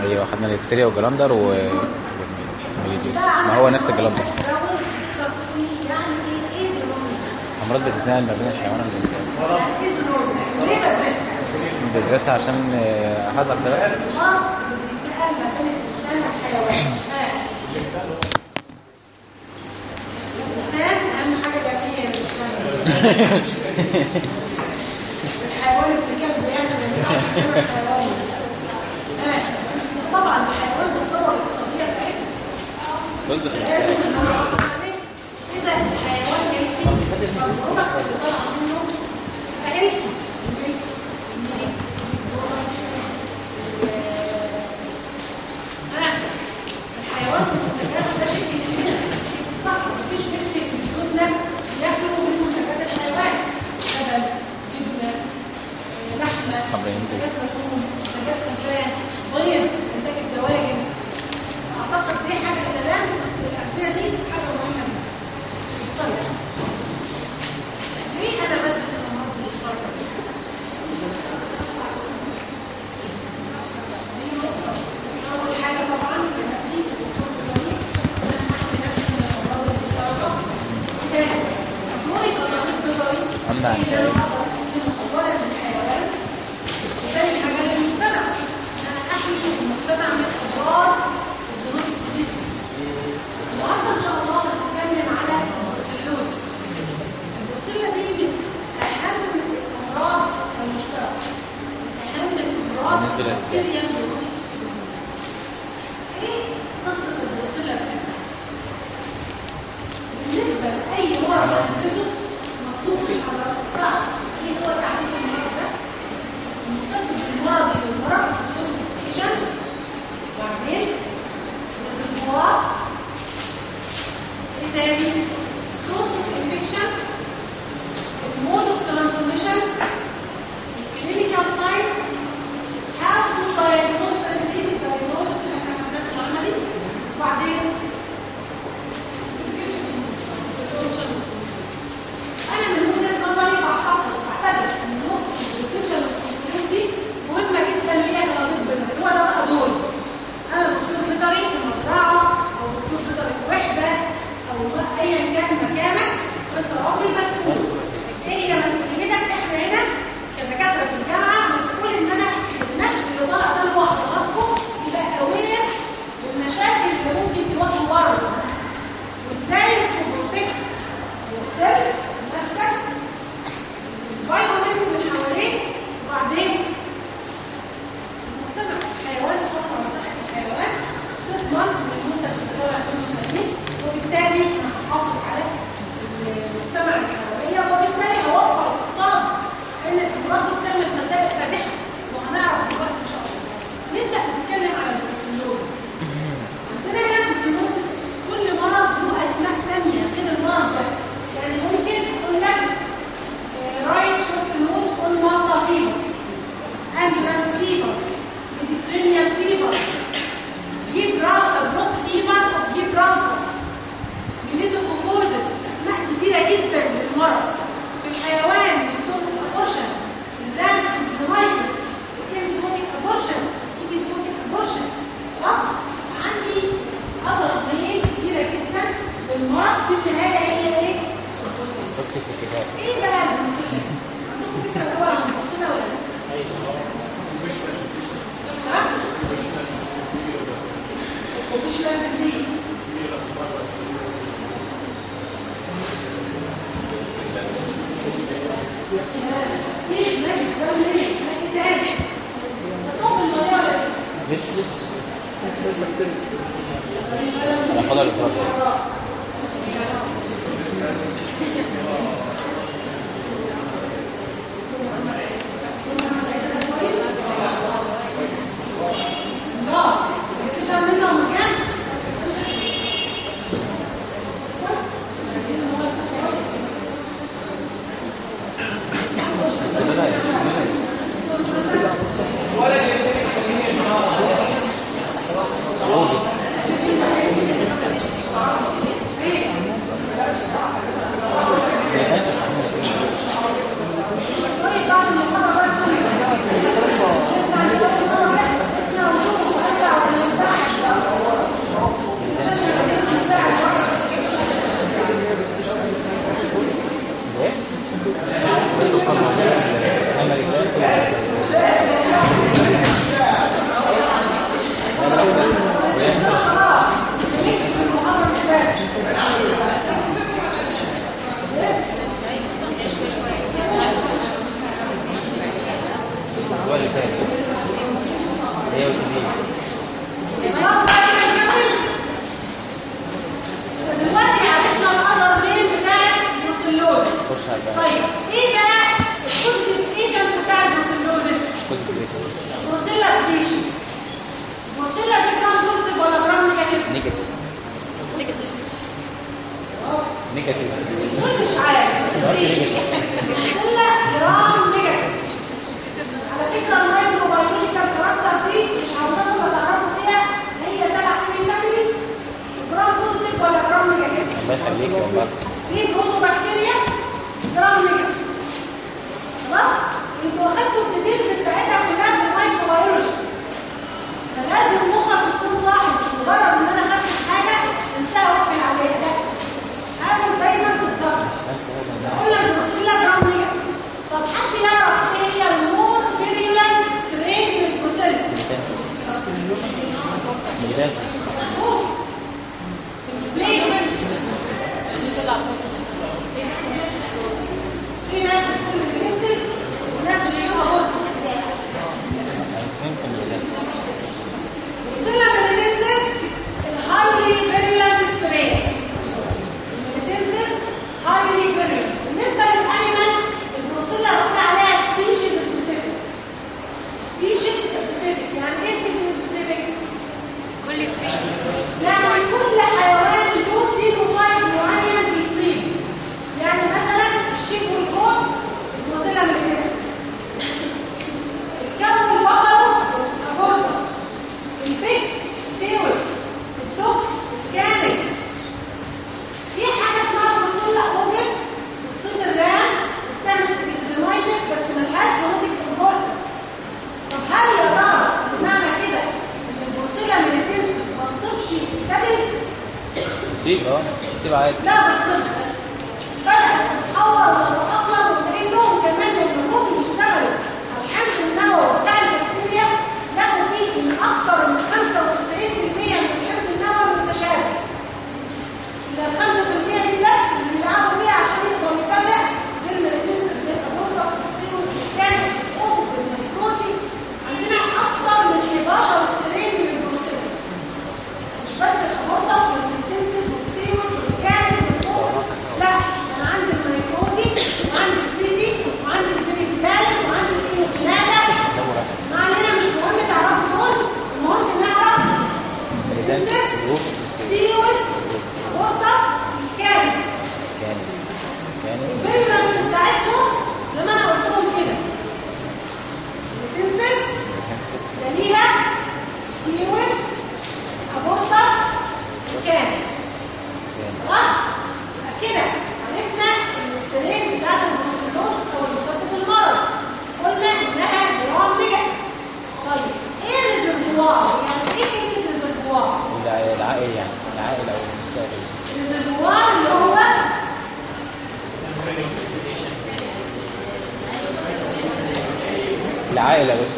ايوه خدنا الهستيريا والجلاندر و والميليديوس ما هو نفس الجلاندر امراض بتتنقل ما بين الحيوان والانسان بندرسها عشان آه، هذا الكلام الإنسان أهم حاجة ذكية الإنسان الحيوان الكلب بيعمل ما ينفعش كده الحيوان آه. طبعا الحيوان بالصور الاقتصادية بتاعتنا طز في لازم الانسان نعرف عليه إذا الحيوان هيلسي فالبرودكت اللي طالع منه يبقى هيلسي الحيوان المنتجات ده شيء كده صح مفيش مثل الجبنة ياكلوا من منتجات الحيوان لبن جبنة آه، لحمة طب ينزل. منتجات لحوم منتجات ألبان بيض إنتاج الدواجن أعتقد دي حاجة سلام بس الأغذية دي حاجة مهمة جدا. طيب ليه أنا بدرس الأمراض المشتركة دي؟ أول حاجة طبعا لنفسي الدكتور فلاني أنا أحمي نفسي من الأمراض المشتركة. تاني دوري كطبيب بيطري أمنع إن أنا أقدر أحمي أولا الحيوان وتاني حاجة للمجتمع أنا أحمي المجتمع من أضرار الظروف الجديدة. النهارده إن شاء الله هنتكلم على البروسيلوزس. البروسيلا دي من أهم الأمراض المشتركة. أهم الأمراض بالنسبة للرجال. البكتيريا الظروف ايه قصة البروسيلا بتاعتها؟ بالنسبة لأي مرض تدرسه مطلوب من حضرتك تعرف ايه هو تعريف المرض ده؟ المسبب المرضي للمرض جزء patient وبعدين الريزرفوار ايه تاني؟ source of infection mode of transmission clinical signs how to diagnose and treat diagnosis اللي احنا عملناه في العملي وبعدين انا من وجهه نظري بعتقد بعتبر ان نقطه البروتكشن دي مهمه جدا ليا كطبيب بيطري هو ده بقى دوري انا دكتور بيطري في مزرعه او دكتور بيطري في وحده او ايا كان مكانك انت راجل مسؤول ايه هي مسؤوليتك احنا هنا كدكاتره في الجامعه مسؤول ان انا النشر اللي طالع ده اللي هو حضراتكم يبقى اوير بالمشاكل اللي ممكن تواجهه بره وازاي تبروتكت يور نفسك الانفايرمنت اللي حواليك وبعدين المجتمع الحيوان تحافظ على صحه الحيوان تضمن ان المنتج اللي طالع منه سليم وبالتالي انا هحافظ على المجتمع اللي حواليا وبالتالي هوفر اقتصاد لان الامراض دي بتعمل خسائر فادحه وهنعرف دلوقتي ان شاء الله نبدا نتكلم على البروسيلوزس عندنا هنا البروسيلوزس كل مرض له اسماء ثانيه غير المرض ده يعني ممكن اقول لك رايت شورت نوت اون مالتا فيبر انزلان فيبر ميديترينيان فيبر جيبرالتر بلوك فيبر اوف جيبرالتر ميليتوكوكوزس اسماء كتيره جدا للمرض في الحيوان ستوب ابورشن الرام ديمايكس الانسبوتيك ابورشن ايبيسبوتيك ابورشن خلاص عندي اثر كتيره جدا للمرض في النهايه هي ايه؟ البروسيلا فكرة الشباب ايه بقى البروسيلا؟ عندكم فكره الاول عن البروسيلا ولا لسه؟ ها؟ الكوبيشنال ديزيز ايه ماشي ده منين؟ ايه تاني؟ هتقف المواضيع ولا لسه؟ لسه انا خدها الاسبوع الجاي بعد المحاضرة بقى هابيتات هي وتزيد خلاص بقى كده نكمل دلوقتي عرفنا الاذر نيم بتاع البروسيلوزس خش على الباقي طيب ايه بقى البوزيتيف ايجنت بتاع البروسيلوزس كود بريسز بروسيلا سبيشيز بروسيلا دي جرام بوزيتيف ولا جرام نيجاتيف؟ نيجاتيف نيجاتيف دول مش عارف بروسيلا جرام نيجاتيف على فكره المايكروبيولوجيكال كاركتر دي مش هنفضل تعرفوا فيها هي تبع ايه فاميلي جرام بوزيتيف ولا جرام نيجاتيف؟ الله يخليك والله في بروتوبكتيريا جرام نيجاتيف خلاص انتوا اخدتوا الديتيلز بتاعتها كلها في المايكروبيولوجي فلازم مخك يكون صاحي مش مجرد ان انا خدت حاجه انساها واقفل عليها لا حاول دايما تتذكر قلنا البروسيلا جرام نيجاتيف طب حد يعرف ايه هي المور فيريولانس سترين من البروسيلا ميدانسس بص ليه في ناس بتقول برنسس وناس بيقولوا هورمونز يمكن ميدانسس وصلنا بالريتنسس الهايلي فيرولانت سترين الريتنسس هايلي فيرولانت بالنسبه للانيمال البروسيلا بقول عليها سبيشيز سبيسيفيك سبيشيز سبيسيفيك يعني ايه سبيشيز سبيسيفيك؟ كل سبيشيز يعني كل حيوان له سينوتايب معين بيصيب يعني مثلا الشيب والقط البروسيلا ميلينسس الكلب البقرة الأبورتس البيج السيوس الدب الكانس في حاجة اسمها بروسيلا اوفيس بتصيب الرام بتعمل ابيديمايتس بس ملهاش جنودك امبورتنس طب هل يا ترى معنى كده ان البروسيلا ميلينسس ما تصيبش الكبد؟ سيب اه سيب عادي لا بتصيب بدأ تتطور وتتأقلم وكأنهم كمان لما جم يشتغلوا على الحمض النووي بتاع البكتيريا لقوا فيه ان اكثر من 95% من الحمض النووي متشابه. يبقى ال 5% دي بس اللي بيلعبوا فيها عشان يقدروا يفرق بين الريتنسز الابورتا والسيرو والكان والسقوف والميكروتي عندنا اكثر من 11 سترين من البروسيل. مش بس الابورتاس والميتنسز والسيروس والكان والفوكس لا انا عندي الميكروتي وعندي السيتي وعندي البريبلانس وعندي الايوبلانا ما علينا مش مهم تعرفوا دول المهم نعرف ميدانسس جروب سيروس ابورتاس كانس كانس كانس البريبلانس بتاعتهم زي ما انا قلت لهم كده التنسس ميدانسس يليها سيروس ابورتاس كانس خلاص يبقى كده عرفنا السترين بتاعت البروسيلوز او المسبب المرض قلنا انها جرام نيجاتيف طيب ايه الريزرفوار يعني ايه كلمه ريزرفوار الع- العائل يعني العائل او المستقبل الريزرفوار اللي هو العائل يا باشا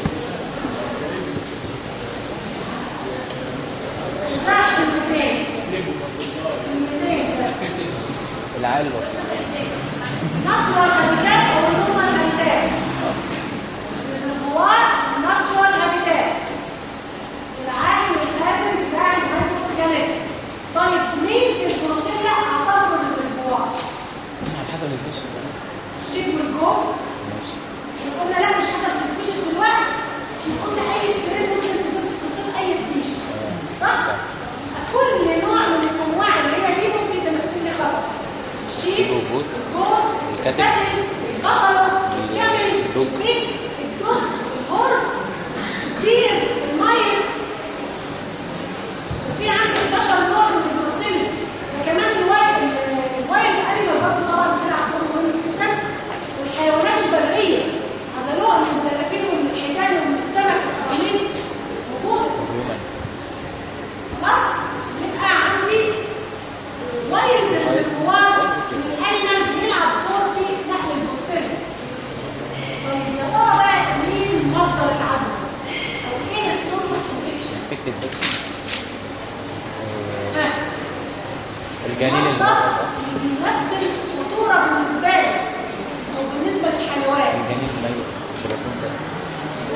مساحه كلمتين كلمتين بس العائل الوسيط ناتشورال هابيتات او نورمال هابيتات الريزرفوار ناتشورال هابيتات العائل الخازن بتاع المايكرو اورجانيزم طيب مين في البروسيلا اعتبره ريزرفوار على حسب السبيشيز الشيب والجوت ماشي احنا قلنا لا مش حسب السبيشيز دلوقتي احنا قلنا اي سترين ممكن تصيب اي سبيشيز صح؟ كل نوع من الانواع اللي هي دي ممكن تمثل لي خطر الشيب الوجود الجوت الكتل، البقرة الجمل الدب. البيك الدب الهرس الدير المايس في عندي 11 نوع من البروسيلا ده كمان الوايل الوايل انيمال برضه طبعا بتلعب دور مهم جدا والحيوانات البريه عزلوها من الدلافين ومن الحيتان ومن السمك والقراميط موجوده الهيومن خلاص يبقى عندي وايل ريزرفوار من الانيمال بيلعب دور في نقل البروسيلا طيب يا ترى بقى مين مصدر العدوى او ايه السورس اوف انفكشن انفكتد بيكس ها الجنين المصدر المرض اللي بيمثل خطوره بالنسبه لي او بالنسبه للحيوان الجنين الميت شباسون ده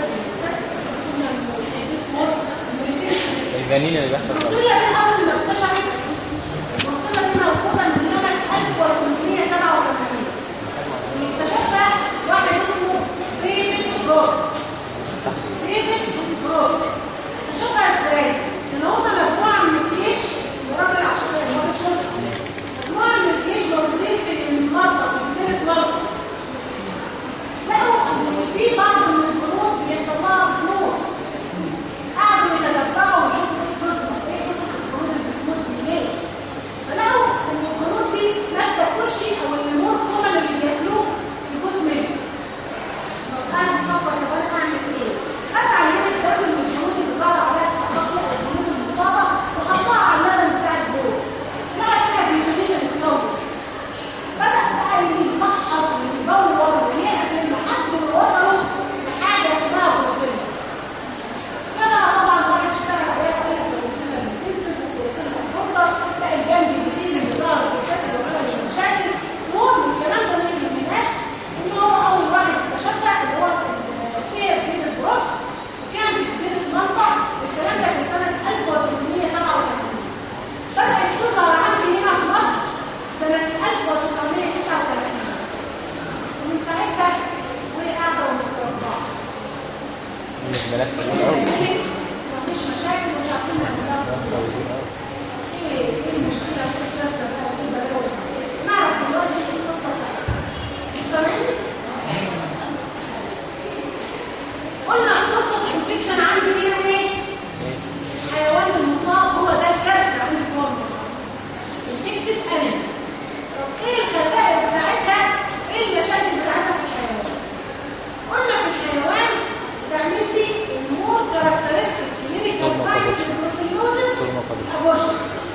جنين اللي بيحصل في المصيلة دي أول ما اكتشفت المصيلة دي موجودة من سنة 1887 اللي اكتشفها واحد اسمه ديفيد بروس ديفيد بروس اكتشفها ازاي؟ ان هم مجموعة من الجيش الراجل عشان الراجل شرطة مجموعة من الجيش موجودين في المنطقة في جزيرة مالطا لقوا ان في بعض من الجنود بيحصل لها جنود قعدوا يتتبعوا ويشوفوا ايه القصه ايه قصه الجنود اللي بتموت دي ليه فلقوا ان الجنود دي ما بتاكلش او النمور الكمل اللي بياكلوه يكون منه طب انا بفكر طب انا اعمل ايه؟ خد عينه دم من الجنود اللي ظهر عليها اصابع الجنود المصابه وحطها على اللبن بتاع البول لقى فيها بيوتينيشن اتكون بدأ بقى يفحص ويدور ويعزل لحد ما وصلوا لحاجة اسمها بروسيلا. جابها طبعا واحد اشتغل عليها وقال لك البروسيلا اللي بتنزل والبروسيلا بتنضف لا الجنب الجديد اللي ظهر في الشكل ولا مش مشاكل المهم الكلام ده ما يهمناش ان هو اول واحد اكتشفها اللي هو سير بين البروس وكان في جزيرة مالطا الكلام ده كان سنة 1887 بدأت تظهر عندي هنا في مصر سنة 1939 ومن ساعتها وهي قاعدة ومسترضعة بلاش تقول قوي مفيش مشاكل ومش عارفين نعملها ايه ايه المشكلة في الكارثة بقى في البلاوي نعرف دلوقتي ايه القصة بتاعتها سامعني؟ قلنا السلطة الانفكشن عندي هنا ايه؟ الحيوان المصاب هو ده الكارثة عند الحيوان المصاب infected animal طب ايه الخسائر بتاعتها ايه المشاكل بتاعتها في الحيوان قلنا في الحيوان بتعمل لي المور كاركترستيك كلينيكال ساينس البروسيلوزس ابورشن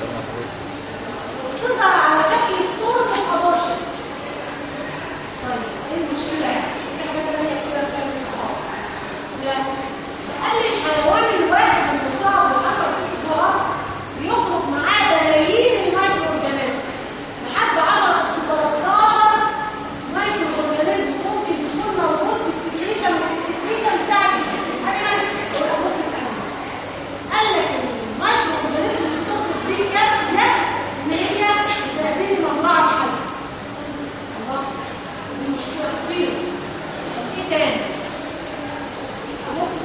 تظهر على شكل ستورم ابورشن طيب ايه المشكله يعني في حاجه ثانيه كده بتعمل اضطراب لا قال لي الحيوان الواحد المصاب وحصل فيه اضطراب بيخرج معاه ملايين المايكرو اورجانيزم لحد 10 أس 13 مايكرو اورجانيزم ممكن يكون موجود في السكريشن والاكسكريشن بتاع الانيمال والابورت الانيمال قال لك المايكرو اورجانيزم اللي بتخرج دي كافيه ان هي تأتي مزرعه حل الله دي مشكله خطيره طب ايه تاني؟ ممكن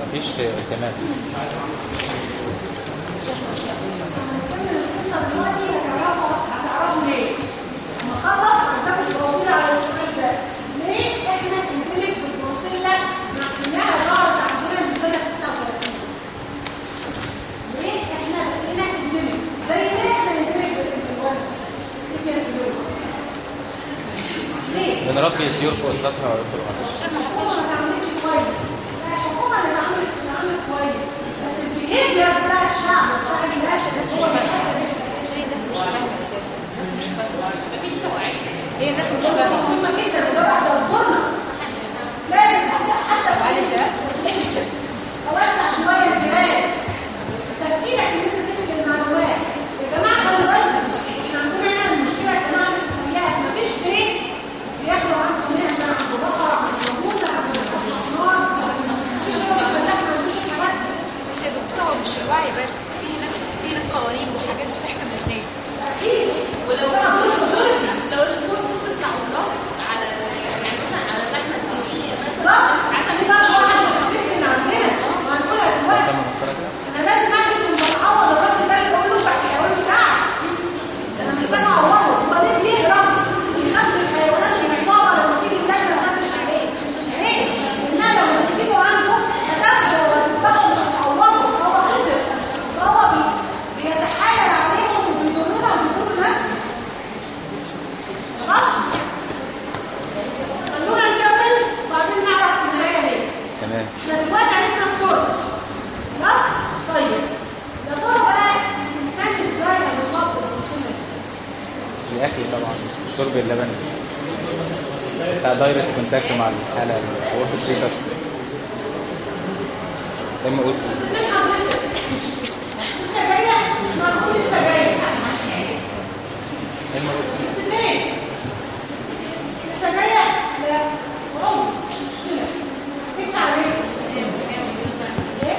مفيش اهتمام هنكمل القصه دلوقتي هتعرفوا هتعرفوا ليه لما اخلص هنزود البروسيلا على السؤال ده ليه احنا بنندمج بالبروسيلا مع انها ظهرت عندنا من سنه 39 ليه احنا بقينا نندمج زي ليه احنا نندمج بالانفلونزا الانفلونزا ليه بنربي الطيور فوق السطح يا دكتور معلش. الحكومه ما اتعاملتش كويس الحكومه اللي اتعاملت اتعاملت كويس بس البيهيفير بتاع الشعب بتاع الناس هو اللي حصل عشان الناس مش فاهمه اساسا الناس مش فاهمه مفيش توعيه هي الناس مش فاهمه مهمة جدا وده واحدة دورنا لازم حتى حتى وبعدين ده؟ اوسع شوية الجيران تفكيرك ان انت تنقل المعلومات يا جماعة خلي بالكم احنا عندنا هنا المشكلة يا جماعة الحياة مفيش بيت بياكلوا عنده معزة عنده بقرة عنده جاموسة عنده حمار مفيش راجل فلاح ما عندوش الحاجات دي بس يا دكتوره هو مش الوعي بس في هناك في هناك قوانين وحاجات بتحكم الناس اكيد ولو ده عندنا authority. لو الدكتور تفرض تعويضات على يعني مثلا على اللحمه التي مثلا بالظبط ساعتها دي برضه واحدة من عندنا وهنقولها دلوقتي قدام المسألة كده انا لازم اعمل المعوض الراجل ده اللي بقول له بتاع الحيوان بتاعك انا محتاج اعوضه هو ليه بيهرب يخاف الحيوانات المصابه لما تيجي اللجنه ما تفتش عليه ليه؟ لانها لو مسكته عنده هتاخده وهتبقى مش هتعوضه هو خسر فهو بي- بيتحايل عليهم وبيضرونا وبيضر نفسه خلاص خلونا نكمل وبعدين نعرف في النهايه ليه تمام احنا دلوقتي عرفنا السورس خلاص طيب يا ترى بقى الانسان ازاي هيصاب بالبروتين الاكل طبعا شرب اللبن بتاع دايركت كونتاكت مع الحاله الورك ستيتس ام او تي فين حضرتك لسه جايه مش معقول لسه جايه ام او تي انت فين لسه جايه لا عمر مش مشكله ما تكش عليك ليه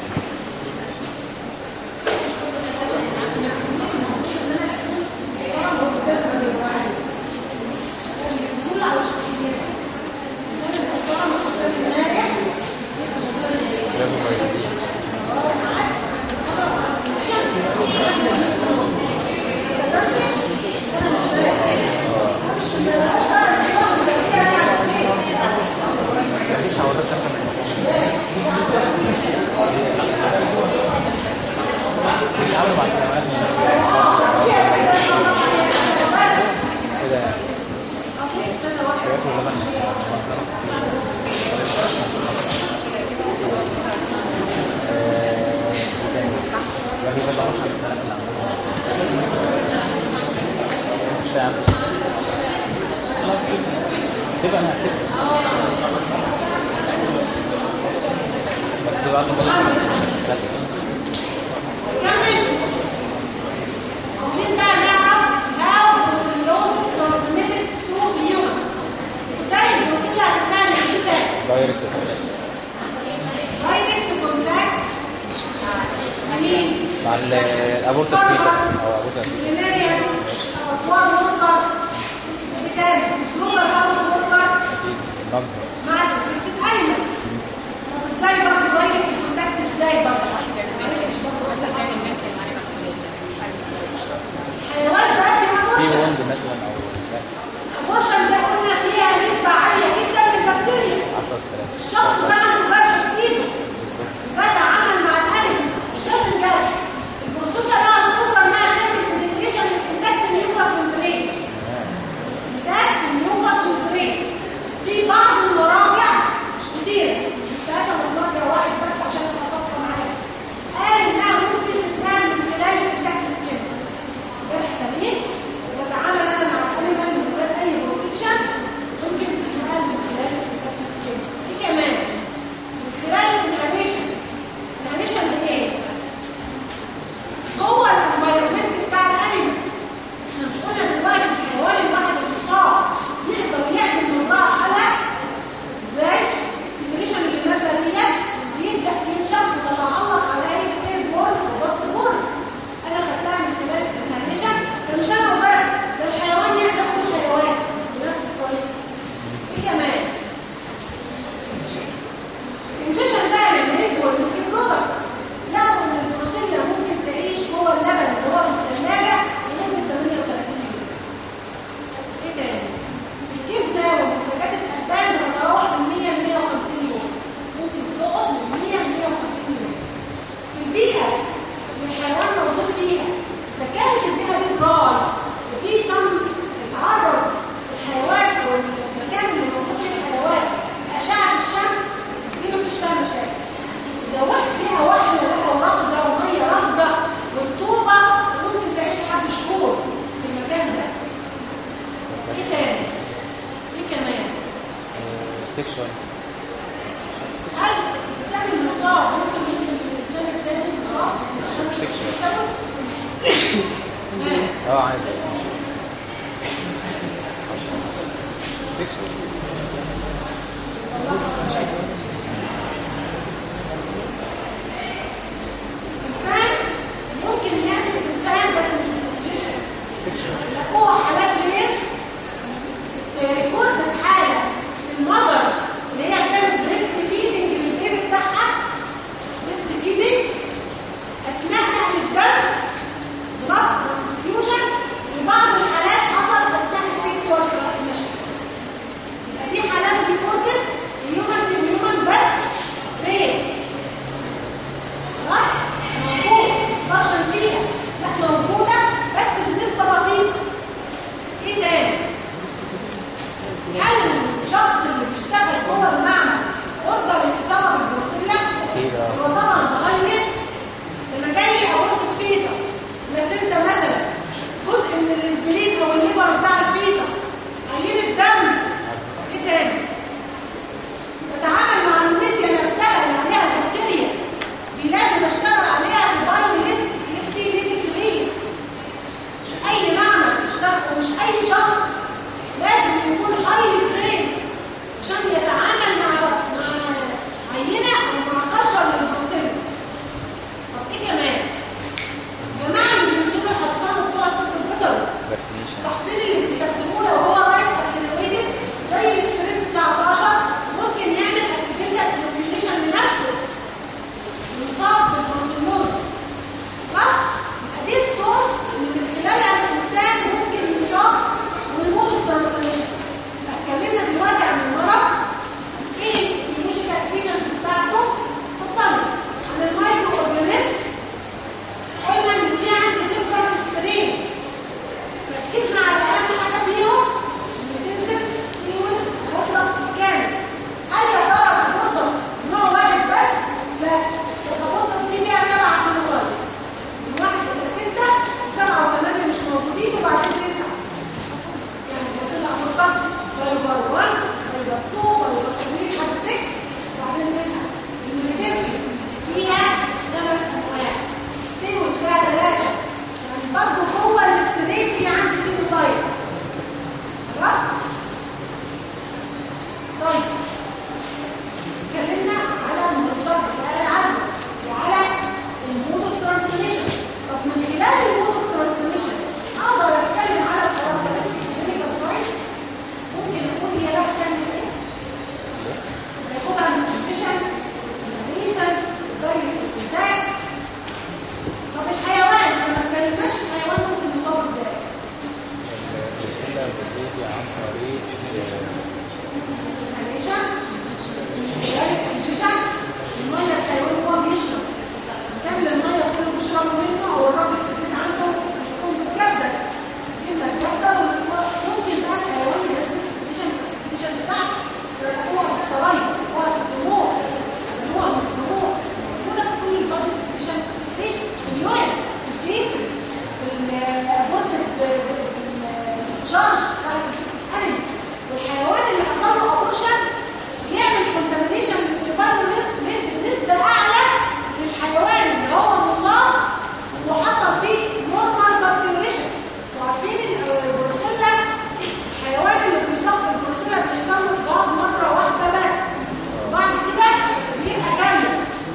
دول على شخصيتك الانسان المحترم الانسان الناجح لازم يبقى مفيش عوضات تنفع من بيتعاملوا مع الحيوانات كده بياكلوا لبن بجيب العشر مش عارف سيب انا هكتب بس بعد ما لا كمل عاوزين بقى نعرف how brucellosis transmitted to the human ازاي البروسيلا هتتنقل للانسان دايركت direct contact مين مع الابورت فيتس او ابورت فيتس فينيريا اطوار مصدر بالتالي سلوبر هاوس مصدر اكيد النبض مع بتتألم طب ازاي بقى direct contact ازاي بقى الحيوان ده في بيبقى وند مثلا او لا البشر ده قلنا فيها نسبة عالية جدا من البكتيريا 10000 الشخص ده عنده جرح في ايده بالظبط جدع عمل مع القلب مش لازم جرح البروسوكا ده عنده قدرة انها تعمل كونتينيشن للانتاج النيوكاس ممبرين ده النيوكاس ممبرين في بعض المراحل بعيد اه هو طبعا ده هاي ريسك لما جاي اورطة فيتس بلاسنتا مثلا جزء من الاسبرين او الليبر بتاع الفيتس عينة دم ايه تاني؟ بتعامل مع الميديا نفسها اللي عليها بكتيريا دي لازم اشتغل عليها في بايو ليفتي ليفل 3 مش اي معمل يشتغل ومش اي شخص لازم يكون هايلي تريند عشان يتعامل مع مع عينه او مع كلشر من البروسيل طب ايه كمان؟ الجماعه اللي بينزلوا يحصنوا بتوع الطفل البيطري فاكسينيشن التحصيل اللي بيستخدموه لو هو لايف اتنويتد زي الستريب 19 ممكن يعمل اكسيدنتال اتنويشن لنفسه ويصاب بالبروسيلوز بس يبقى دي السورس اللي من خلالها الانسان ممكن يصاب والمود اوف ترانسميشن اتكلمنا دلوقتي عن المرض ايه البيولوجيكال ايجنت بتاعته اتفضلي عن المايكرو اورجانيزم قلنا ان في عندي ديفرنت سترين ركزنا على اهم حاجه فيهم الانتنسيف فيوز بوردس ميكانيز هل يا ترى البوردس نوع واحد بس؟ لا البوردس دي فيها سبع سنوات من واحد الى سته وسبعه وثمانيه مش موجودين وبعدين تسعه يعني بوصل لها منقسم فايبر 1 فايبر 2 فايبر 3 لحد 6 وبعدين تسعه الميتنسيس فيها خمس انواع السيوس فيها ثلاثه يعني برضه جوه الاسترين في عندي سيرو تايب خلاص طيب اتكلمنا على المصدر وعلى العدوى وعلى المود اوف ترانسميشن طب من خلال المود اوف ترانسميشن اقدر اتكلم على الكاركترستيك كلينيكال ساينس ممكن اقول هي بقى بتعمل ايه؟ ياخدها من الفيشن الانفلاميشن دايركت كونتاكت طب الحيوان لما ما اتكلمناش في الحيوان ممكن يصاب ازاي؟ الرسالة بتيجي عن طريق الانفلاميشن دايركت انفكشن الميه الحيوان هو بيشرب كامل الميه كله بيشربوا منه او الراجل في البيت عنده يكون متجدد اما الجدد ممكن بقى الحيوان ينزل السكريشن السكريشن بتاعته يلاقوها في الصرايع يلاقوها في الدموع يسموها من الدموع موجوده في كل البادي سكريشن سكريشن في اليورين في الفيسز في البورد الشارج بتاع الانيمال والحيوان اللي حصل له ابورشن يعمل كونتامينيشن للانفايرمنت بنسبه اعلى للحيوان اللي هو مصاب وحصل فيه نورمال بارتيوريشن وعارفين ان البروسيلا الحيوان اللي بيصاب بالبروسيلا بيحصل له اجهاض مره واحده بس وبعد كده بيبقى جاي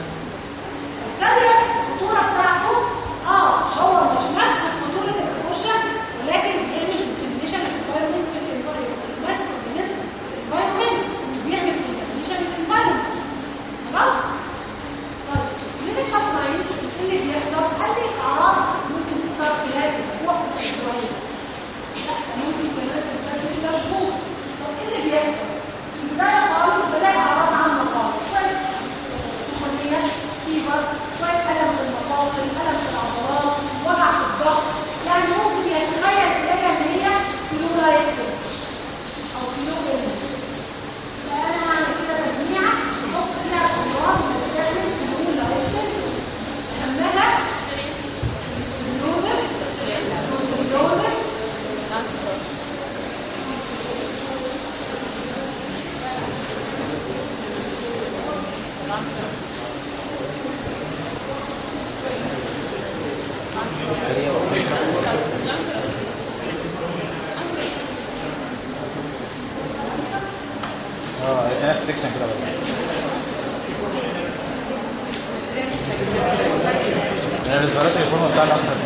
الكارير الخطوره بتاعته اه هو مش نفس خطوره الابورشن ولكن بيعمل ديسيمينيشن انفايرمنت في الانفايرمنت الانفايرمنت بيعمل كونتامينيشن في الانفايرمنت خلاص طيب كلينيكال ساينس اللي بيحصل قال لي اعراض ممكن تظهر خلال اسبوع او اسبوعين لا ممكن كمان تمتد الى شهور طب ايه اللي بيحصل؟ في البدايه خالص بلاقي اعراض عامه خالص شويه سخونيه فيبر شويه الم في المفاصل الم في العضلات وجع في الضغط يعني ممكن يتخيل اليه ان هي فلورايسن او فلورينس فانا اعمل كده تجميعه احط فيها الامراض اللي بتعمل فلورايسن اهمها ستينوزس بروسيلوزس اه هي نفس سيكشن كده برضه انا بالنسبه لي الفورمه بتاع الاكثر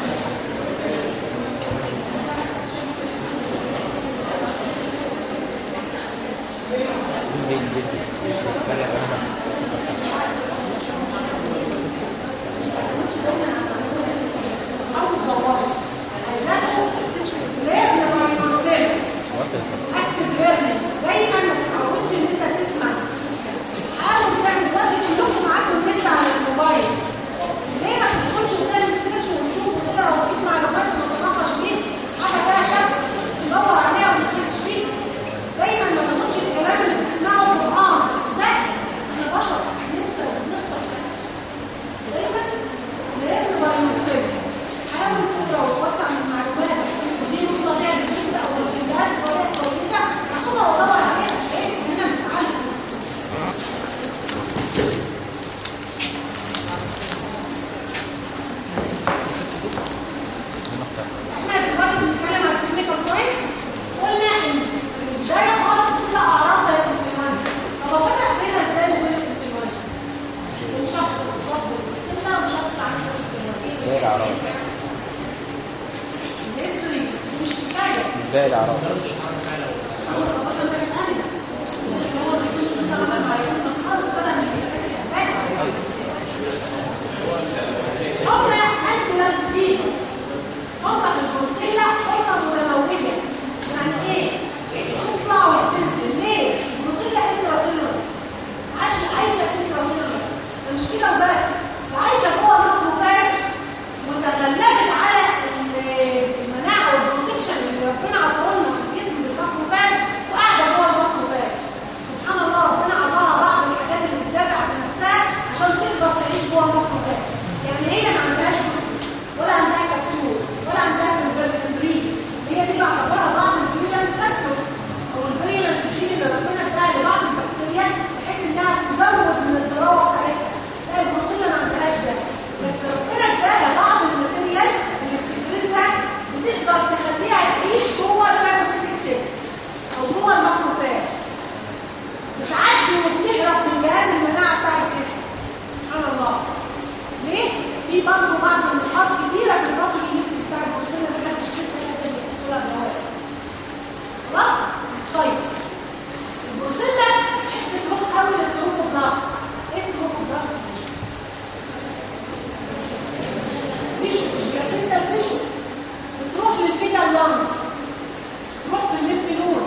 او تدوري عايزاك اشوف ليه لما يرسل اكتب ليرنينج دايما ما تتعودش ان انت تسمع حاول تعمل دلوقتي كلكم معاكم النت على الموبايل ليه ما تدخلش وتعمل سيرش وتشوف زي الاعراض الهيستوري مش كفايه زي الاعراض هم أنتوا فيه هم في البروسيلا هم متموجة يعني ايه؟ تطلع وتنزل ليه؟ البروسيلا انت راسلها عايشة عايشة انت راسلها مش كده وبس ده عايشة جوه الماكروفاج وتغلبت على ال- المناعة والبروتكشن اللي ربنا عطاه لنا في الجسم بالماكروفاج وقاعدة جوه الماكروفاج سبحان الله ربنا عطاها بعض الحاجات اللي بتدافع عن نفسها عشان تقدر تعيش جوه الماكروفاج يعني هي ما عندهاش جزء ولا عندها كبسول ولا عندها فيبرين هي دي بعتبرها بعض الفيريلانس فاكتور او الفيريلانس جين اللي ربنا اداها لبعض البكتيريا بحيث انها تزود من الضراوه بتاعتها لا البروتين ما عندهاش ده بس ربنا اداها بعض الماتيريال اللي بتفرزها بتقدر تخليها تعيش جوه الفايروسيتك سيل او جوه الماكروفاج بتعدي وبتهرب من جهاز المناعه بتاع الجسم سبحان الله ليه؟ في برضه بعض النقاط كتيرة في الباثوجينيسيس بتاع البروسيلا ما حدش لسه قادر يحطها دلوقتي. خلاص؟ طيب البروسيلا تحب تروح قوي للتروفوبلاست. ايه التروفوبلاست دي؟ تيشو البلاسينتا تيشو بتروح للفيتال لانج تروح في الليمف نود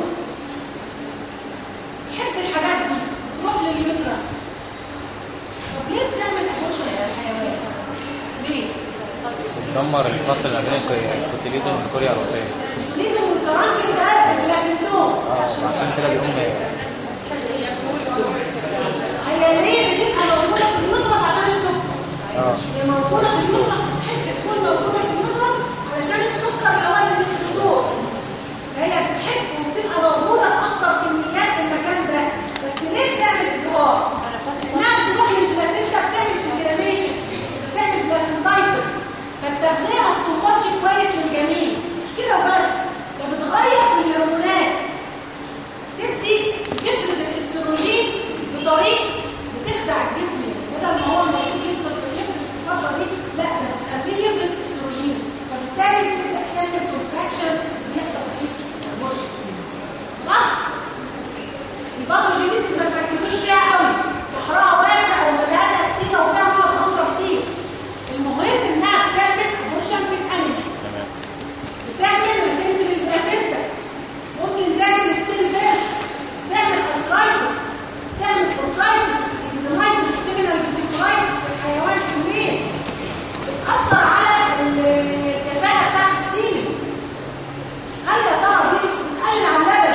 تحب الحاجات دي تروح لليوترس طب ليه بتعمل ابوشن للحيوان؟ ليه؟ بتدمر الفصل ما بين الكوتيليدون والكوريا الروسيه ليه المترنج ده بلاسنتوم؟ اه عشان كده بيقوم هي ليه بتبقى موجودة في اليوترس عشان السكر؟ اه هي موجودة في اليوترس تحب تكون موجودة في اليوترس علشان السكر اللي هو الديستروز هي بتحب وبتبقى موجودة بأكتر كميات في المكان ده بس ليه بتعمل إجهاض؟ إنها بتروح للبلاسينتا بتعمل انفلاميشن بتعمل بلاسنتايتس فالتغذية ما بتوصلش كويس للجنين مش كده وبس ده بتغير في الهرمونات تدي تفرز الاستروجين بطريقه بتخدع الجسم بدل ما هو المفروض يفرز يفرز في الفتره دي لا ده بتخليه يفرز استروجين فبالتالي بتبدا تعمل كونتراكشن بيحصل فيك مش خلاص الباثوجينيس ما تركزوش فيها قوي بحرها واسع ومليانه كتير وفيها مواد خضراء كتير المهم انها بتعمل ابورشن في الانيمال تمام بتعمل ريتنت للبلاسينتا ممكن تعمل ستيل بيرث تعمل ارثرايتس تعمل بروكايتس اندومايتس سيمينال سيكولايتس في الحيوان كمية بتأثر على الكفاءة بتاعت السيل هل يا ترى دي بتقلل على اللبن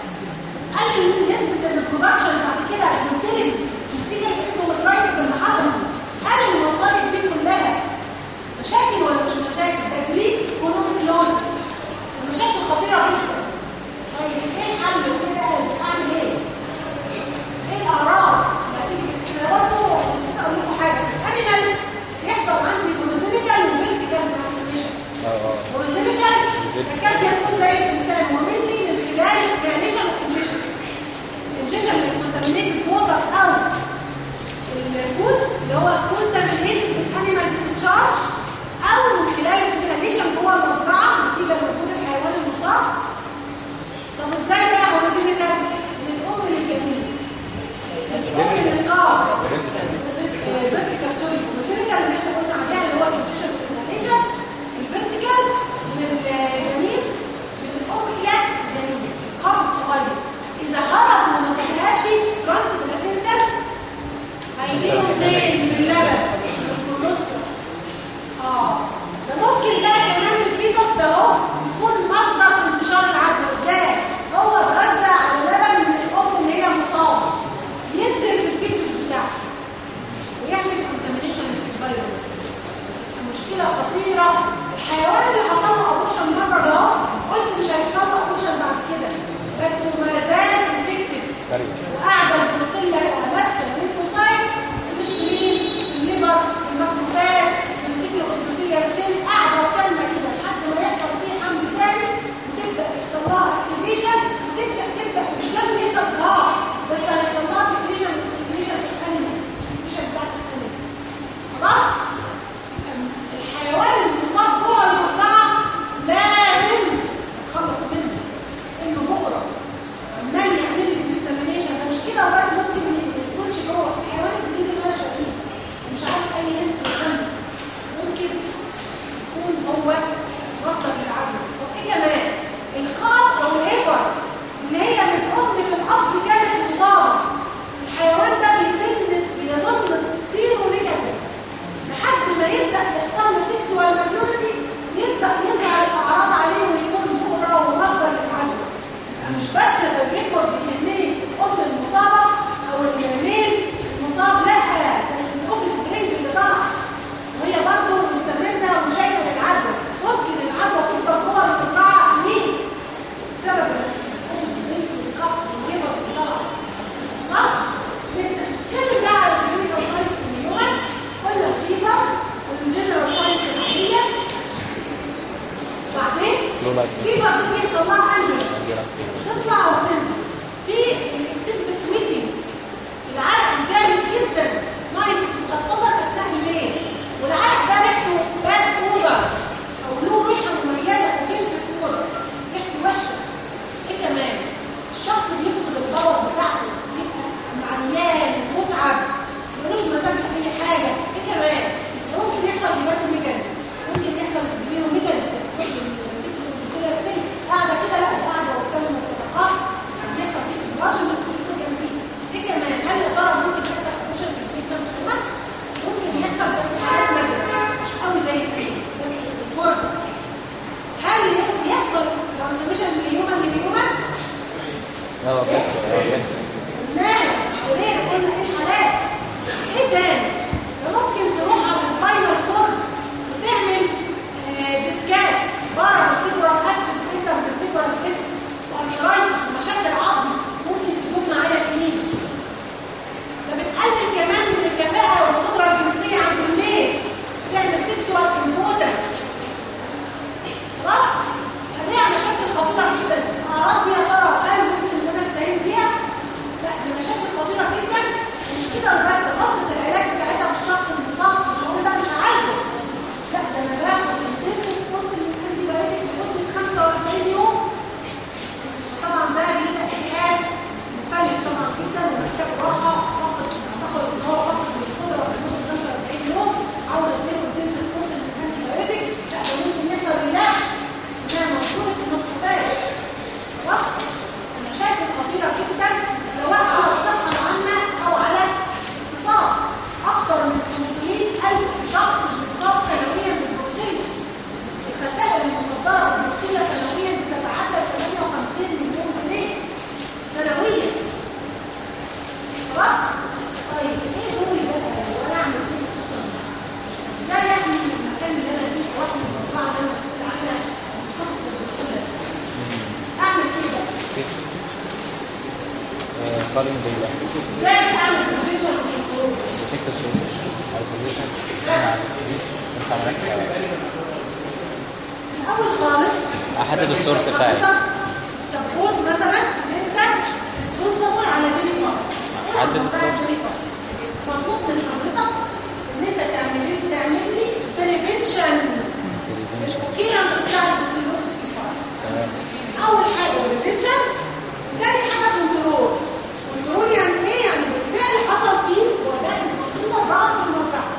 بتقلل نسبة البرودكشن بعد كده الفيرتيليتي نتيجة الاندومترايتس اللي حصل هل المصايب دي كلها مشاكل ولا مش مشاكل تجريد كونوميك لوسس مشاكل خطيره جدا طيب ايه الحل وايه بقى اعمل ايه ايه الاعراض نتيجه احنا برضه نسيت اقول لكم حاجه الانيمال يحصل عندي بروزيميتال وفيرتيكال ترانسميشن اه اه بروزيميتال يكاد يكون زي الانسان ومني من خلال الانيشن والانجيشن الانجيشن للكونتامينيتد ووتر او الفود اللي هو كونتامينيتد بالانيمال ديسشارج او من خلال الانهاليشن جوه المزرعه نتيجه لوجود الحيوان المصاب طب ازاي بقى هو ده من الام للجنين الام للقاف الفيرتيكال سوري الفيرتيكال اللي احنا قلنا عليها اللي هو الانجيشن والانهاليشن الفيرتيكال من الجنين من الام الى الجنين القاف الصغير اذا هرب وما خدهاش ترانس بلاسينتا هيجيله منين من اللبن الكولوسترول اه ده ممكن بقى كمان الفيتس ده اهو يكون مصدر في انتشار العدوى ازاي هو اتغذى على لبن من الام اللي هي مصابه ينزل في الفيسس بتاعته ويعمل كونتامينيشن للفيروس مشكله خطيره الحيوان اللي حصل له ابوشن مره ده اهو قلت مش هيحصل له ابوشن بعد كده بس وما زال انفكتد سريع وقاعده البروسيلا ماسكه الليمفوسايت السكرين الليفر الماكروفاج النيكلو البروسيلا سيل قاعده وكامله كده لحد ما يحصل فيه حمل تاني وتبدا يحصل لها اكتيفيشن وتبدا تبدا مش لازم يحصل جهار بس هيحصل لها سكريشن سكريشن في الانيمال سكريشن بتاعت الانيمال خلاص الحيوان قارن بين ده ازاي تعمل بروجيكشن وكنترول شيك الصوت ايزوليشن انا انت عملت الاول خالص احدد السورس بتاعي سبوز مثلا ان انت ريسبونسبل على ديلي حدد السورس. مطلوب من حضرتك ان انت تعمل لي تعمل لي بريفنشن تلفزيون الكيرنس بتاع البروسيلوسيس في الفرد تمام اول حاجه بريفنشن تاني حاجه كنترول كنترول يعني ايه يعني بالفعل حصل فيه ولاء البروسيلا ظهر في المزرعه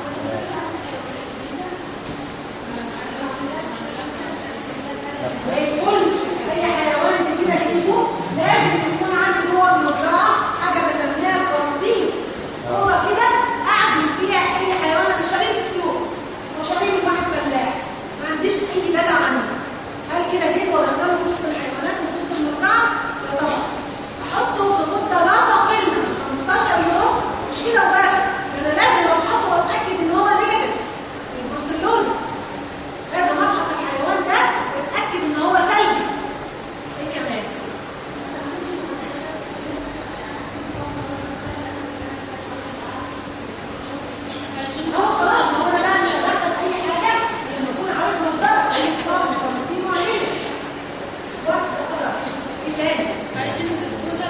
زي الفل اي حيوان كده اجيبه لازم يكون عندي جوه المزرعه حاجه بسميها كورتين هو كده اعزل فيها اي حيوان انا شاريه السوق وشاريه من واحد فلاح ما عنديش اي داتا عنه هل كده جيب ولا اختاره في وسط الحيوانات وفي وسط المزرعه؟ لا طبعا احطه في مده لا تقل عن 15 يوم مش كده وبس انا لازم افحصه واتاكد ان هو نيجاتيف البروسيلوزس لازم افحص الحيوان ده واتاكد ان هو سلبي ايه كمان هو خلاص هو انا بقى مش هدخل اي حاجه لما اكون عارف مصدرها اي حوار مكونتين معينه واتس خلاص ايه تاني عايزين الديسبوزال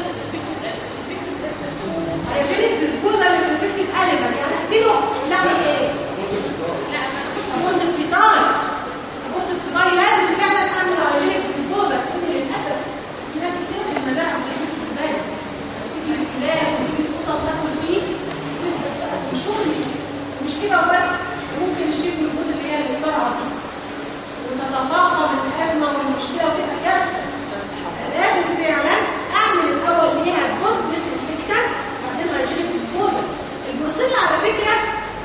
علشان الديسبوزال الانفكتيف انيمال يعني اقتله اللي اعمل ايه؟ لا ما انا كنتش غرفه فطار غرفه فطار لازم فعلا اعمل هايجينيك ديسبوزال للاسف في ناس كتير في المزارع بتجيب في الزباله تيجي الفلان وتيجي القطط تاكل فيه مش شغلي مش كده وبس ممكن الشيء الوجود اللي هي القرعه دي وتتفاقم الازمه والمشكله وتبقى كارثه لازم فعلا اعمل الاول ليها جود ديسانفكتنت وبعدين هايجينيك ديسبوزال البروسيلا على فكره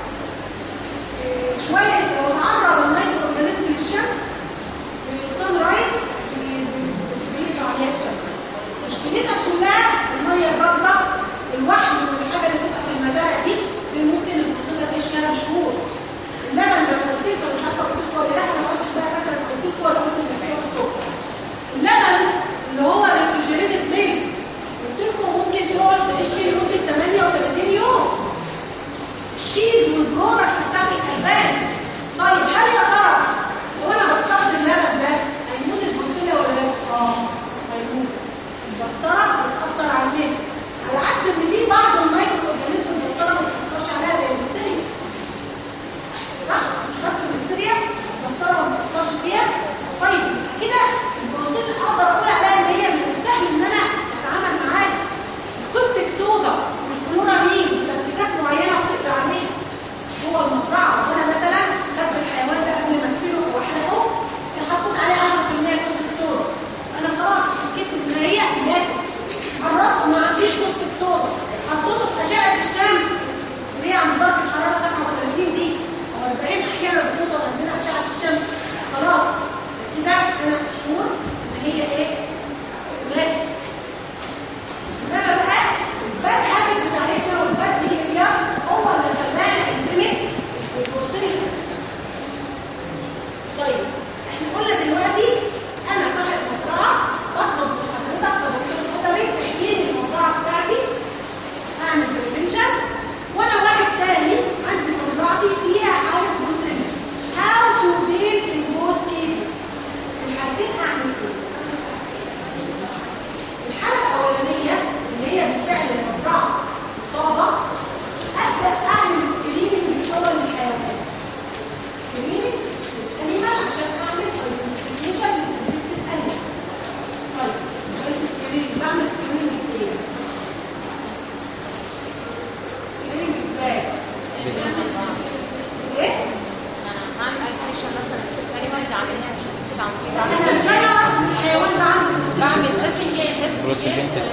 شويه لو تعرض المايكرو اورجانيزم للشمس الصن رايز بيقطع عليها الشمس مشكلتها كلها الميه البارده الوحل والحاجه اللي بتبقى في المزارع دي دي ممكن البروتيلا تعيش فيها شهور اللبن زي ما قلت لك أنا مش عارفه قلت لكم ولا لا انا ما قلتش بقى فاكره قلت لكم ولا قلت لك فيها صوت اللبن اللي هو ريفريجريتد ميلك قلت لكم ممكن تقعد تعيش فيه لمده 38 يوم الشيز والبرودكت بتاعت الالباس طيب هل يا ترى لو انا بستخدم اللبن ده هيموت البروسيلا ولا لا؟ اه هيموت البسطره بتاثر على الميل على عكس ان في بعض المايكرو اورجانيزم البسطره ما بتاثرش عليها زي الهستيريا صح؟ مش فاكر الهستيريا البسطره ما بتاثرش فيها طيب كده البروسيلا اقدر اقول عليها ان هي من السهل ان انا اتعامل معاها الكوستيك صودا والكلورامين تركيزات معينه بتقطع عليها جوه المزرعه وانا مثلا خدت الحيوان ده قبل ما ادفنه او احرقه حطيت عليه 10% كوستيك صودا انا خلاص اتاكدت ان هي ماتت قربت ما عنديش كوستيك صودا حطيته في اشعه الشمس اللي هي عند درجه حراره 37 دي او 40 احيانا بتوصل عندنا اشعه الشمس خلاص كده انا شهور ان هي ايه ماتت انما بقى الباد هابت بتاعتنا والباد بيهيفير هو اللي خلانا نندمج البروسيلا طيب احنا قلنا دلوقتي انا صاحب مزرعه بطلب من حضرتك كدكتور خطري تحكي لي المزرعه بتاعتي اعمل بريفنشن وانا واحد تاني عندي مزرعتي فيها حاله بروسيلا هاو تو ديل ان both cases الحالتين اعمل ايه؟ الحالة الأولانية اللي هي بالفعل المزرعة مصابة أبدأ أعمل سكريننج للأول للحيوانات سكريننج للأنيمال عشان أعمل ايدنتيفيكيشن للانفكتد أنيمال طيب عملت سكريننج بعمل سكريننج إيه؟ سكريننج إزاي؟ إيه؟ هعمل ايزوليشن مثلا الانيمالز عاملينها عشان كده عن طريق أنا إزاي أعرف إن الحيوان ده عنده بروسيلا؟ بعمل تيست تيست بروسيلين تيست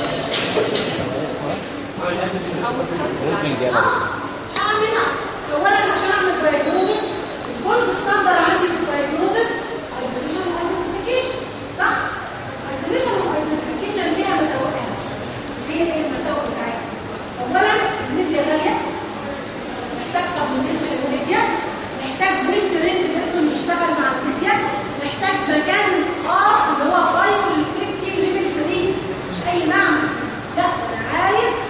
او روزنج يلا اعملها اولا عشان اعمل دايجنوزس الجولد ستاندر عندي في الدايجنوزس ايزوليشن وايدنتيفيكيشن صح ايزوليشن وايدنتيفيكيشن ليها مساوئات هي ايه المساوئ بتاعتها اولا الميديا غاليه محتاج سبلمنتال ميديا محتاج ويل ترند بيرسون يشتغل مع الميديا محتاج مكان خاص اللي هو بايو سيفتي ليفل 3 مش اي معمل لا انا عايز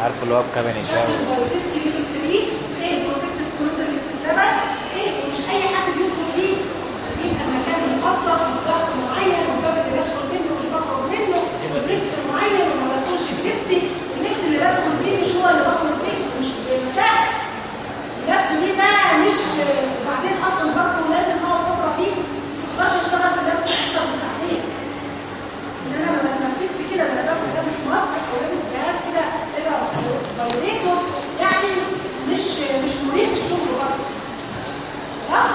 عارفه اللي هو بكابينت ده شكل و- البايوسيفتي ليفل 3 ايه البروتكتيف كلوز اللي بتتلبس ايه ومش اي حد بيدخل فيه يبقى مكان مخصص وضغط معين والباب اللي بدخل منه مش بخرج منه ولبس معين وما بدخلش بلبسي اللبس اللي بدخل فيه مش هو اللي بخرج فيه مش مرتاح اللبس دي ده مش وبعدين اصلا برضه لازم اقعد فتره فيه ما اقدرش اشتغل في اللبس اكتر من ساعتين ان انا ما بتنفسش كده ده انا ببقى لابس ماسك او لابس جهاز كده فايبريتور يعني مش مش مريح للشغل برضه خلاص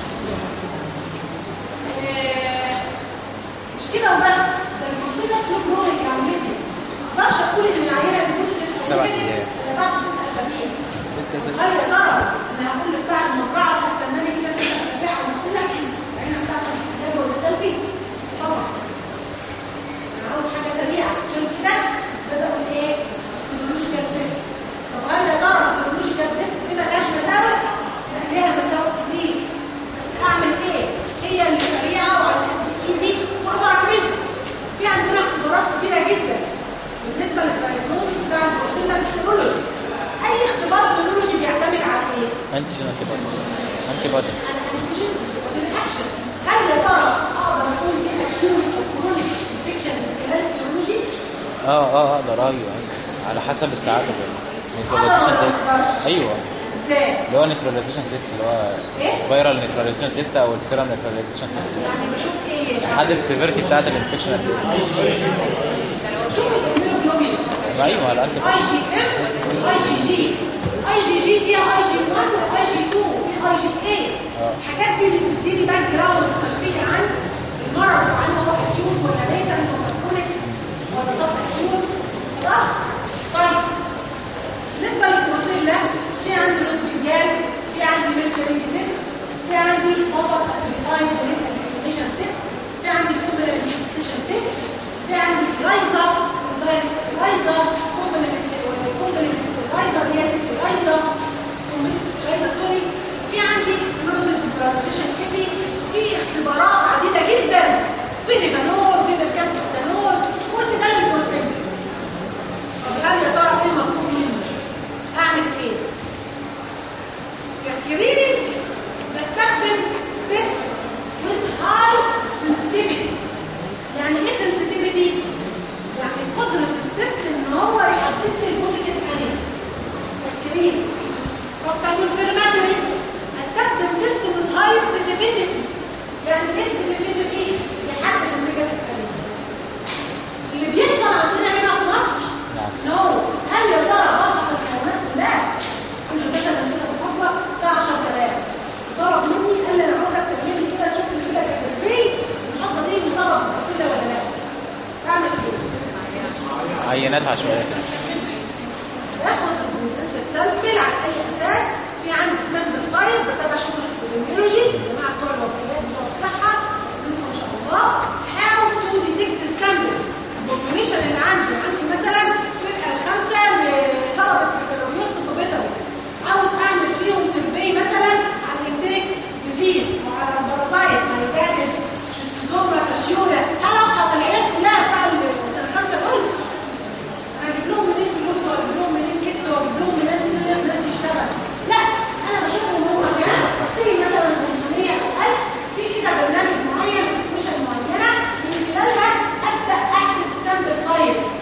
آه، مش كده وبس ده الكورسين ده اسمه كرونيك عملتي ما اقدرش اقول ان العيله دي كنت سبع أيام. بعد ست اسابيع هل يا ترى انا هقول لك بتاع المزرعه هستناني كده ست اسابيع او هقول لك العيله بتاعتك ايجابي ولا سلبي؟ طبعا انا عاوز حاجه سريعه عشان كده بداوا ايه؟ السيرولوجيكال تيست طب هل يا ترى السيرولوجيكال تيست دي ملهاش مساوئ؟ لا ليها مساوئ كتير بس اعمل ايه؟ هي اللي سريعه وعلى قد ايدي واقدر اعملها في عندنا اختبارات كتيره جدا بالنسبه للدايجنوز بتاع البروسيلا بالسيرولوجي اي اختبار سيرولوجي بيعتمد على ايه؟ انتيجين انتي بودي انتي بودي على الانتيجين والاكشن هل يا ترى اقدر اقول ايه اكيوت او كرونيك انفكشن من خلال السيرولوجي؟ اه اه اقدر ايوه أيوة. على حسب التعادل نيوتراليزيشن تيست ايوه ازاي؟ اللي هو نيوتراليزيشن تيست اللي هو ايه؟ فيرال نيوتراليزيشن تيست او السيرم نيوتراليزيشن تيست يعني بشوف ايه؟ يحدد السيفيرتي بتاعت الانفكشن قد شوف الهيموجلوبين ايه ايوه على قد اي جي ام اي جي جي اي جي جي فيها اي جي 1 واي جي 2 وفي اي جي اي آه. الحاجات دي اللي بتديني باك جراوند خلفيه عن المرض وعن هو اكيوت ولا ليس ولا كرونيك ولا سب اكيوت خلاص طيب بالنسبه للبروسيلا في عندي روزبنجال في عندي ميلترينج تيست في عندي اوفر اسيديفايد بوليت تيست في عندي كومبلمنت تيست في عندي لايزا لايزا كومبلمنت كومبلمنت لايزا هي لايزا لايزا سوري في عندي فلوزن بلاريزيشن اسي في اختبارات عديده جدا في نيفانول في ميركابتكسانول كل ده للبروسيلا طب هل يا ترى ايه المطلوب مني؟ اعمل ايه؟ كسكريننج بستخدم تيست with high sensitivity يعني ايه sensitivity؟ يعني قدرة التيست ان هو يحدد لي البوزيتيف انيميا تسكرين طب كونفirmatory استخدم تيست with high specificity يعني ايه specificity؟ يحسب النيجاتيف انيميا اللي بيحصل عندنا هنا في مصر نعم. نو هل يا ترى بفحص الحيوانات كلها كل مثلا كده محافظه فيها 10000 طلب مني قال لي انا عاوزك تعمل لي كده تشوف لي كده كاسرتين المحافظه دي مصابه بالبروسيلا ولا لا تعمل ايه؟ عينات عشوائيه كده باخد سامبل على اي اساس في عندي السامبل سايز بتابع شغل الابيولوجي الجماعه بتوع الوكالات بتوع الصحه بيقولوا ما شاء الله هاو تو ديتكت السامبل البوبيوليشن اللي عندي عندي مثلا فرقه الخمسه لطلبه بكالوريوس طب بيطري عاوز اعمل فيهم سيرفي مثلا عن الانتريك ديزيز وعلى البارازايت هيتاخد شيستوزوما فاشيولا هل افحص العيال كلها بتاع السنه الخمسه دول؟ هجيب لهم منين فلوس واجيب لهم منين كيتس واجيب لهم منين منين الناس يشتغل لا انا بشوفهم هم كام سيري مثلا 500 او 1000 في كده برنامج معين مش معينه من خلالها ابدا احسب السامبل سايز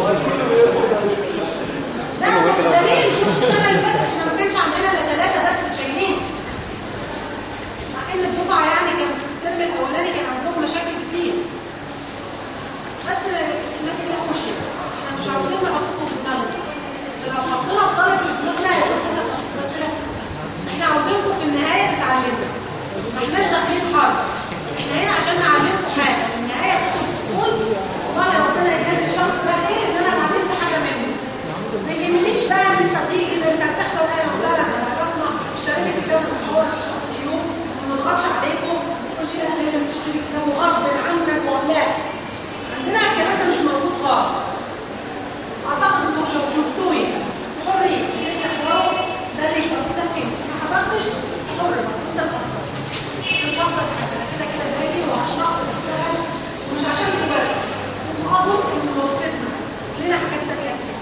لا مقدرين شوف السنه اللي فاتت احنا ما كانش عندنا الا ثلاثه بس شايلين مع ان الدفعه يعني كانت في الترم الاولاني كان عندهم مشاكل كتير بس ما تقلقوش يعني. احنا مش عاوزين نحطكم في دماغنا بس لو حطينا الطالب في دماغنا يبقى للاسف بس لا احنا عاوزينكم في النهايه تتعلموا ما احناش داخلين حرب احنا هنا عشان نعلمكم حاجه في النهايه تقول والله ربنا يجازي الشخص ده خير ان انا اتعلمت حاجه منه ما يهمنيش بقى ان انت تيجي ان انت تحضر اهلا وسهلا على راسنا اشتريت كتاب المحور اليوم وما نضغطش عليكم كل شيء لازم تشتري كتاب غصب عنك ولا عندنا الكلام ده مش موجود خالص اعتقد انتوا شوف شفتوه يعني حرين ازاي تحضروا ده اللي يبقى ده فين ما حضرتش حر بقى انت الخسران مش هخسر حاجه أنا كده كده باجي وهشرح واشتغل ومش عشانكم بس انتوا اه جزء من وظيفتنا بس لنا حاجات تانيه كتير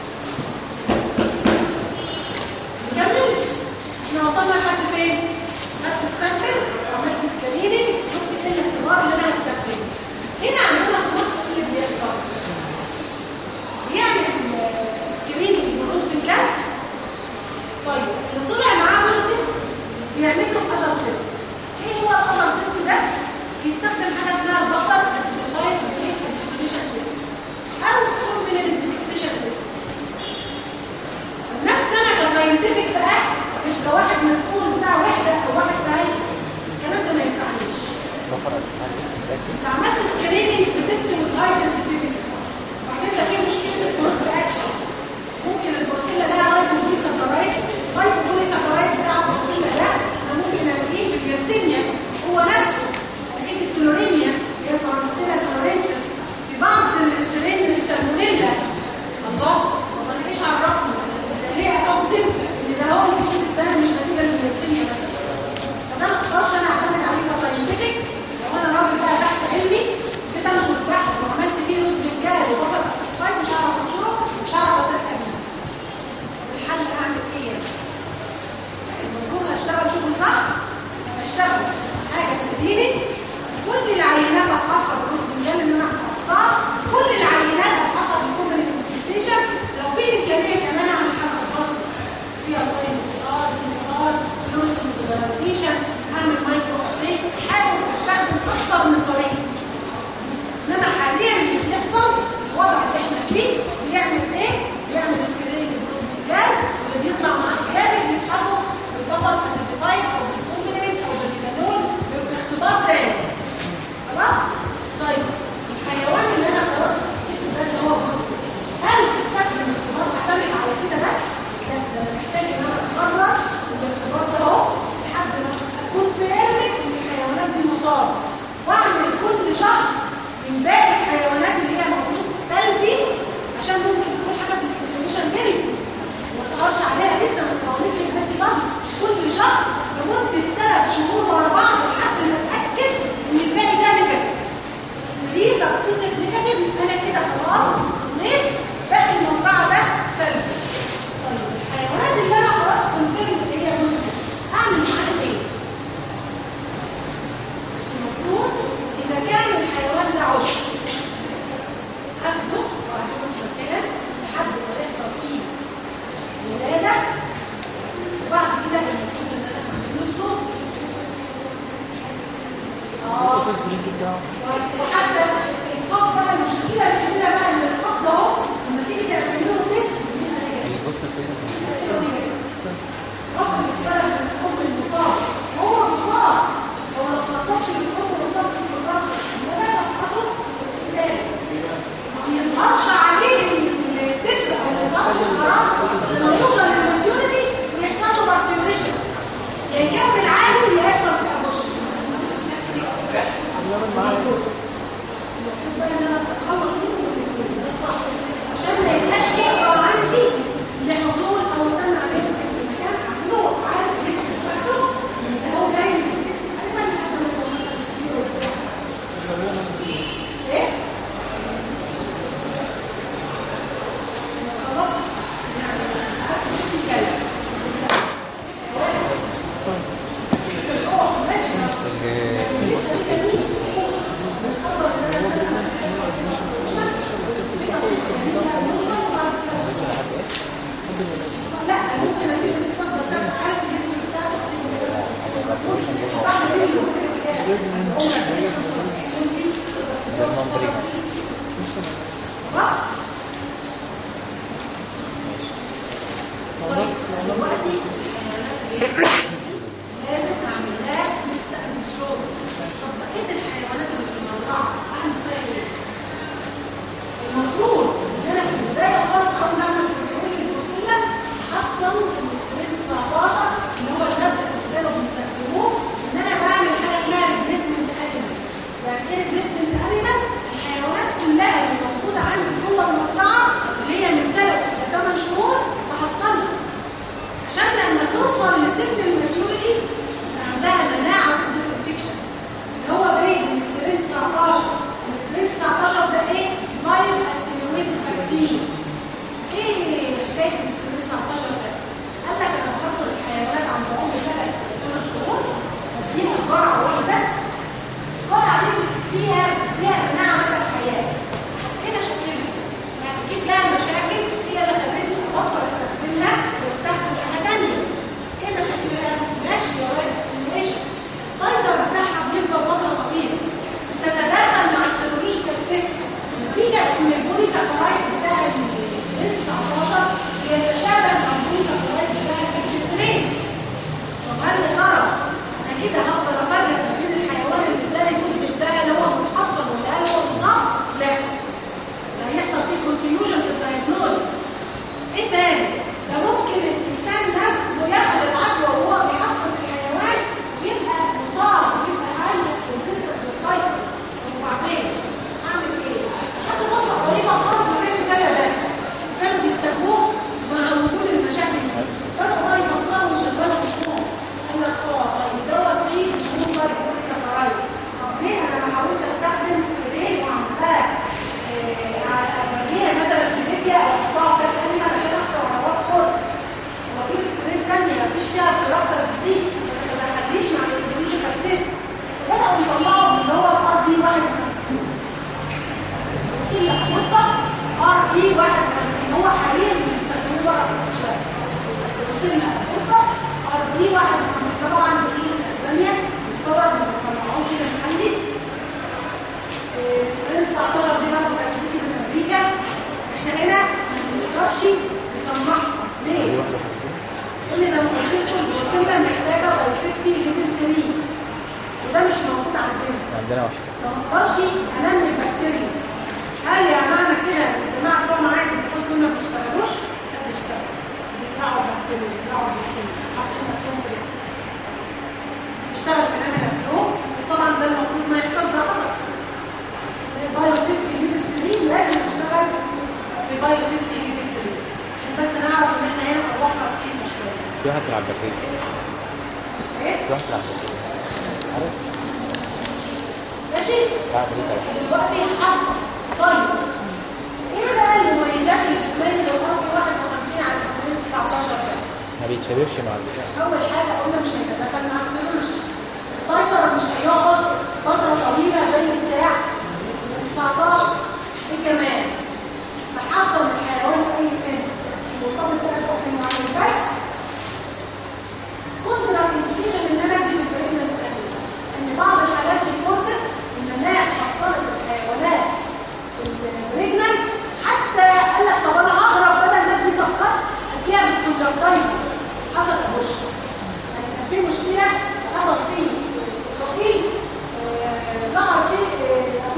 نكمل احنا وصلنا لحد فين؟ خدت السامبل عملت سكريننج شفت ايه الاختبار اللي انا هستخدمه هنا عندنا في مصر ايه اللي بيحصل؟ بيعمل سكريننج بروز بالذات طيب اللي طلع معاه بوزيتيف بيعمل له اذر تيست ايه هو الاذر تيست ده؟ بيستخدم حاجه اسمها البفر اسيديفايد بليك ايدنتيفيكيشن تيست او كومبلمنت فيكسيشن تيست نفس انا كساينتفك بقى مش كواحد مسؤول بتاع وحده او واحد بعيد الكلام ده ما ينفعنيش بفر اسمها إذا عملت سكريننج بتست ويز هاي سنسيتيفيتي وبعدين ده فيه مشكله الكروس رياكشن ممكن البروسيلا ده هاي بولي سكرايت هاي بولي سكرايت بتاع البروسيلا ده انا ممكن الاقيه في اليرسينيا هو نفسه الاقيه في التلوريميا اللي هي ترانسيلا تلورينسيس في بعض الاسترين السالمونيلا الله طب انا ايش عرفني ليه اوصف ان ده هو الجزء الثاني مش نتيجه لليرسينيا بس فده ما اقدرش انا اعتمد عليه كساينتفك لو انا راجل بقى بحث علمي جيت انشر بحث وعملت فيه نص رجال وبفر اسيتفايد مش هعرف انشره مش هعرف اترقى بيه الحل اعمل ايه يعني؟ المفروض هشتغل شغل صح هشتغل حاجه سكريني كل العينات الخاصه بالرز بالجل اللي انا خلصتها كل العينات الخاصه بالكومبلمنتيشن لو في امكانيه كمان اعمل حاجه ادفانس فيها طريقه سي ار دي سي ار فلوس موديلايزيشن اعمل مايكرو ابديت احاول استخدم اكتر من طريقه انما حاليا اللي بيحصل الوضع اللي احنا فيه بيعمل ايه؟ بيعمل سكريننج بروز بالجال واللي بيطلع مع ايجابي بيفحصوا بالبطل اسيديفايد او بالكومبلمنت او بالفيتانول بيبقى اختبار تاني خلاص؟ طيب الحيوان اللي انا خلاص جبت ده اللي هو جزء هل استخدم الاختبار اعتمد على كده بس؟ لا ده انا محتاج ان انا اتمرن الاختبار ده اهو لحد ما اكون فاهم ان الحيوانات دي مصاب واعمل كل شهر من باقي الحيوانات اللي هي المفروض سلبي عشان ممكن تكون حاجه في الانفورميشن جري ما تظهرش عليها لسه ما اتطورتش لحد دلوقتي كل شهر لمده ثلاث شهور ورا بعض لحد ما اتاكد ان الباقي ده نيجاتيف دي سكسيسيف نيجاتيف يبقى انا كده خلاص ضمنت باقي المزرعه ده سلبي طيب الحيوانات اللي انا خلاص كونفيرم ان هي جزء اعمل معاها ايه؟ المفروض اذا كان الحيوان ده عشر اخده واعزمه في مكان لحد ما يحصل فيه ولاده وبعد كده المفروض ان انا اعمل له سلوك اه وحتى القاف بقى المشكله الكبيره بقى ان القاف ده اهو لما تيجي تعمل له تيست بيبقى نيجاتيف بص الفيزا رقم الثلاث من الحب المصاب هو مصاب هو لو ما اتصابش بالحب المصاب في الرصد لما بقى تفحصه ازاي؟ ما بيظهرش عليه الفكره او ما يظهرش القرار لما يوصل للماتيوريتي ويحصل له بارتيوريشن يا يكمل عادي يا يحصل في ابوشن المفروض بقى ان انا اتخلص منه ده الصح عشان ما يبقاش يقرا عندي لحصول او استنى عليه في المكان حصله عارف الذكر بتاعته ده هو جاي غالبا لحد ما يكون مثلا ده المنظرين خلاص ماشي طيب دلوقتي لازم اعمل لها لسه الشغل طب بقيه الحيوانات اللي في المزرعه اعمل فيها ايه؟ المفروض ان انا في البدايه خالص اول ما اعمل البروتين البروسيلا احصل الاستريس 19 اللي هو المبدا اللي كانوا بيستخدموه ان انا بعمل حاجه اسمها ريبليسمنت انيمال يعني ايه ريبليسمنت انيمال؟ الحيوانات كلها اللي موجوده عندي جوه المزرعه اللي هي من 3 ل 8 شهور بحصلها عشان لما توصل لسن الماتيوريتي عندها مناعه ضد الانفكشن اللي هو بين الاسترين 19 الاسترين 19 ده ايه؟ لايف اتنيويتد فاكسين ايه حكايه الاسترين 19 ده؟ قال لك انا بحصل الحيوانات عند عمر 3 8 شهور بديها جرعه واحده الجرعه دي فيها فيها مناعه مدى الحياه ايه مشاكلها؟ يعني اكيد لها مشاكل هي اللي خلتني ابطل استخدمها واستخدم حاجه ثانيه. ايه مشاكلها؟ ماشي يا ولد ماشي. التايتر بتاعها بيفضل فتره طويله. تتداخل مع السيرولوجيكال تيست نتيجه ان البولي ساكرايد بتاع السبرين 19 بيتشابه مع البولي ساكرايد بتاع الفيكسترين. طب هل يا ترى انا كده هقدر افرق ما بين الحيوان اللي اداني جزء ده اللي هو متحصن ولا هل هو مصاب؟ لا. ده هيحصل فيه كونفيوجن في الدايجنوز ايه تاني ده ممكن الانسان ده انه ياخد العدوى وهو بيحصل الحيوان يبقى مصاب ويبقى هاي كونسيستنت بالتايب وبعدين اعمل ايه؟ حتى فتره قريبه خالص ما كانش ده ده كانوا بيستخدموه مع وجود المشاكل دي بدأوا بقى يفكروا ويشغلوا اسمهم قال لك اه طيب دوت فيه سوبر سكرايد طب ليه انا ما حاولتش استخدم سبراي واعملها عمليه مثلا في ليبيا او احطها في الكلمه عشان احصل على وقت فرص واجيب سكرين ثانيه مفيش فيها الكاركتر جديد ما تدخليش مع السيكولوجيكال تيست بداوا يطلعوا اللي هو الار بي 51 بصي لك متصل ار بي 51 هو حاليا بيستخدموه بره في الاسواق بصي لك متصل ار بي 51 طبعا بيجي من اسبانيا طبعا ما بيصنعوش هنا محلي السنة 19 دي برضه كانت بتيجي من امريكا احنا هنا ما بنقدرش نصنعها ليه؟ لان زي ما قلت لكم الوسيله محتاجه بايوسيفتي ليفل 3 وده مش موجود عندنا عندنا واحد ما اقدرش انمي البكتيريا هل يا معنى كده الجماعه بتوع معايا بيقولوا دول ما بيشتغلوش؟ لا بيشتغلوا بيزرعوا بكتيريا بيزرعوا الوسيله حاطين نفسهم في ريسك بيشتغل في نمل افلوم بس طبعا ده المفروض ما يحصل ده خطر البايو سيفتي ليفل 3 لازم نشتغل في بايو سيفتي ليفل 3 بس نعرف ان احنا هنا ارواحنا رخيصه شويه في واحد في العباسية ايه في واحد في العباسية عارف؟ ماشي بتاع أمريكا ده. دلوقتي حصل طيب ايه بقى المميزات اللي بتميز الارض 51 على السنين 19 ده ما بيتشابهش مع البتاع اول حاجه قلنا مش هيتدخل مع السيروش التايتر مش هيقعد فتره طويله زي بتاع 19 ايه كمان محصل الحيوان في اي سن مش مرتبط بقى بوقت معين بس قدرة الانديكيشن ان انا ادي البريدنا المتقدمة ان بعض الحالات ريبورتد ان الناس حصلت الحيوانات البريجننت حتى قال لك طب انا ههرب بدل ما ادي صفقات اديها بالكونجكتايفا حصل اهوش يعني كان في مشكله حصل فيه اسرائيل آه، ظهر فيه آه،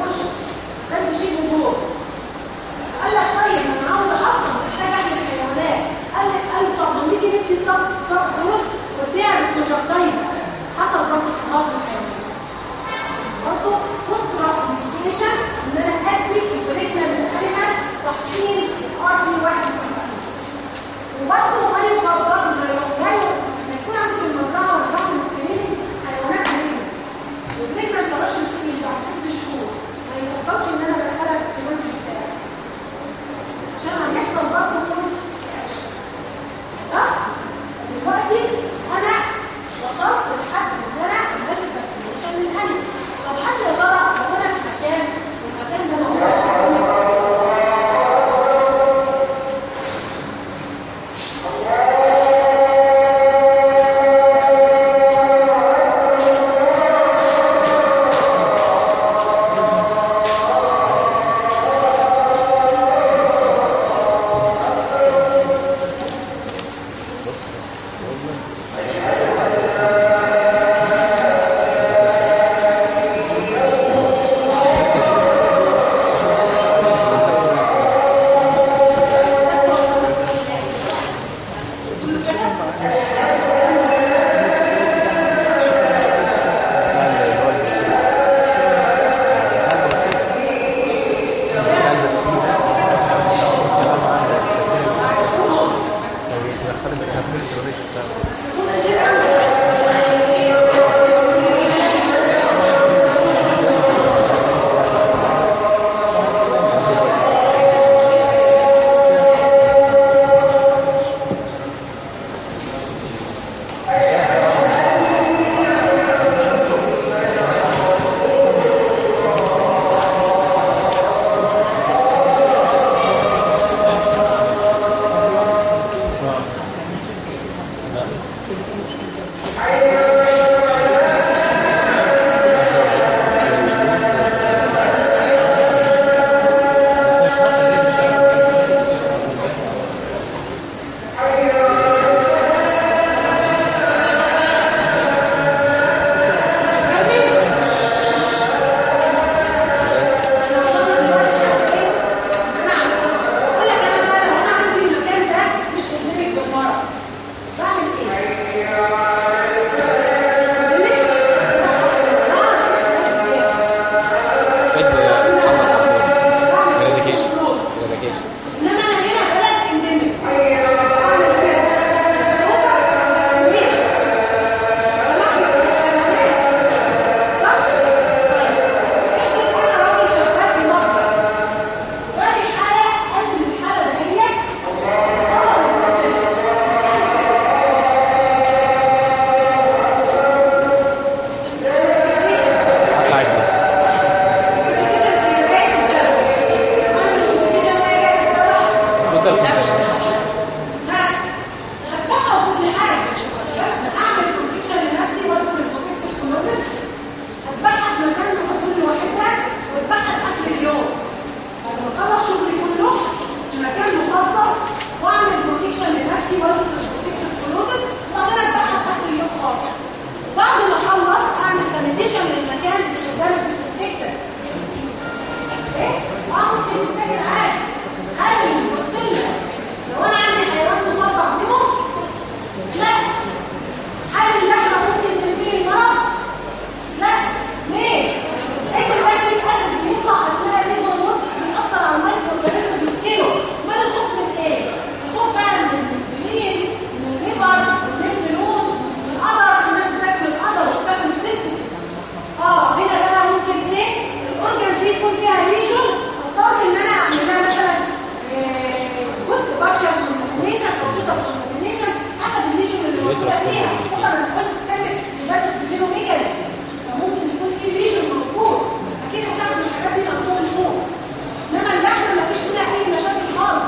لا مش هقدر. لا هتبقى كل حاجه بس اعمل كونفكشن لنفسي وزن الكونفكشن كلوزس هتبقى في مكان مقفول لوحدها واتبقى اخر اليوم بعد ما اخلص شغلي كله في مكان مخصص واعمل كونفكشن لنفسي وزن الكونفكشن كلوزس وبعدين اتبقى اخر اليوم خالص بعد ما اخلص اعمل سانيتيشن للمكان باستخدام الديسنفكتنت ايه؟ واعمل ديسنفكتنت عادي هل الوسيله لو انا عندي حيوان مصاب اعدمه؟ لا هل اللحمه ممكن تنتهي المرض؟ لا ليه؟ اسم الاكل الاسد بيطلع اثناء الليل والنص بيأثر على المايكرو اورجانيزم بيقتله امال الخوف من ايه؟ الخوف بقى من الانسولين من الليفر من الليمف من القدر الناس بتاكل القدر وبتاكل التستك اه هنا بقى ممكن ايه؟ الاورجان دي يكون فيها ليجون اضطر ان انا اعمل لها مثلا آه، جزء بشر من الكومبينيشن او توتال كومبينيشن حسب الليجون اللي موجوده فيها خصوصا لما كنت بتعمل ديفايس بينوميكالي فممكن يكون في ليجون موجود اكيد هتاخد من الحاجات دي مقطوع الفوق انما اللحمه مفيش منها اي مشاكل خالص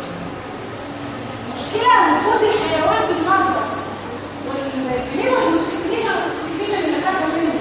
مشكله وجود الحيوان في المنظر والفليم والسكريشن والسكريشن اللي خدها منه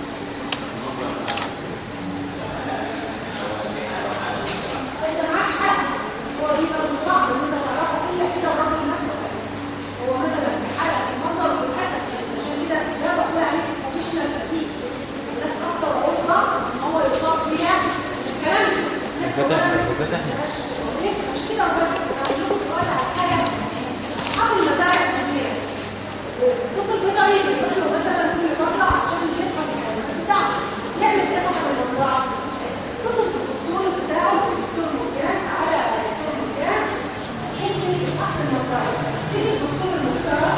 انت معاك حق هو دي برضه صعب ان انت تعرفه الا كده الراجل نفسه هو مثلا في حلقه في المنظر للاسف عشان كده ده بقول عليه مفيش نفسيه الناس اكتر عرضه ان هو يصاب بيها الكلام الناس بالذات احنا كلها بالذات احنا مش مش كده بس انا هشوف سؤال على حاجه اصحاب المزارع الكبيره دكتور بيطري بيقول له مثلا كل فتره عشان يحفظ الحيوانات بتاعته يعمل ايه صاحب المزرعه؟ اتصل بالدكتور بتاعه الدكتور مرجان على الدكتور مرجان شوف لي احسن مزرعه تيجي الدكتور المزرعه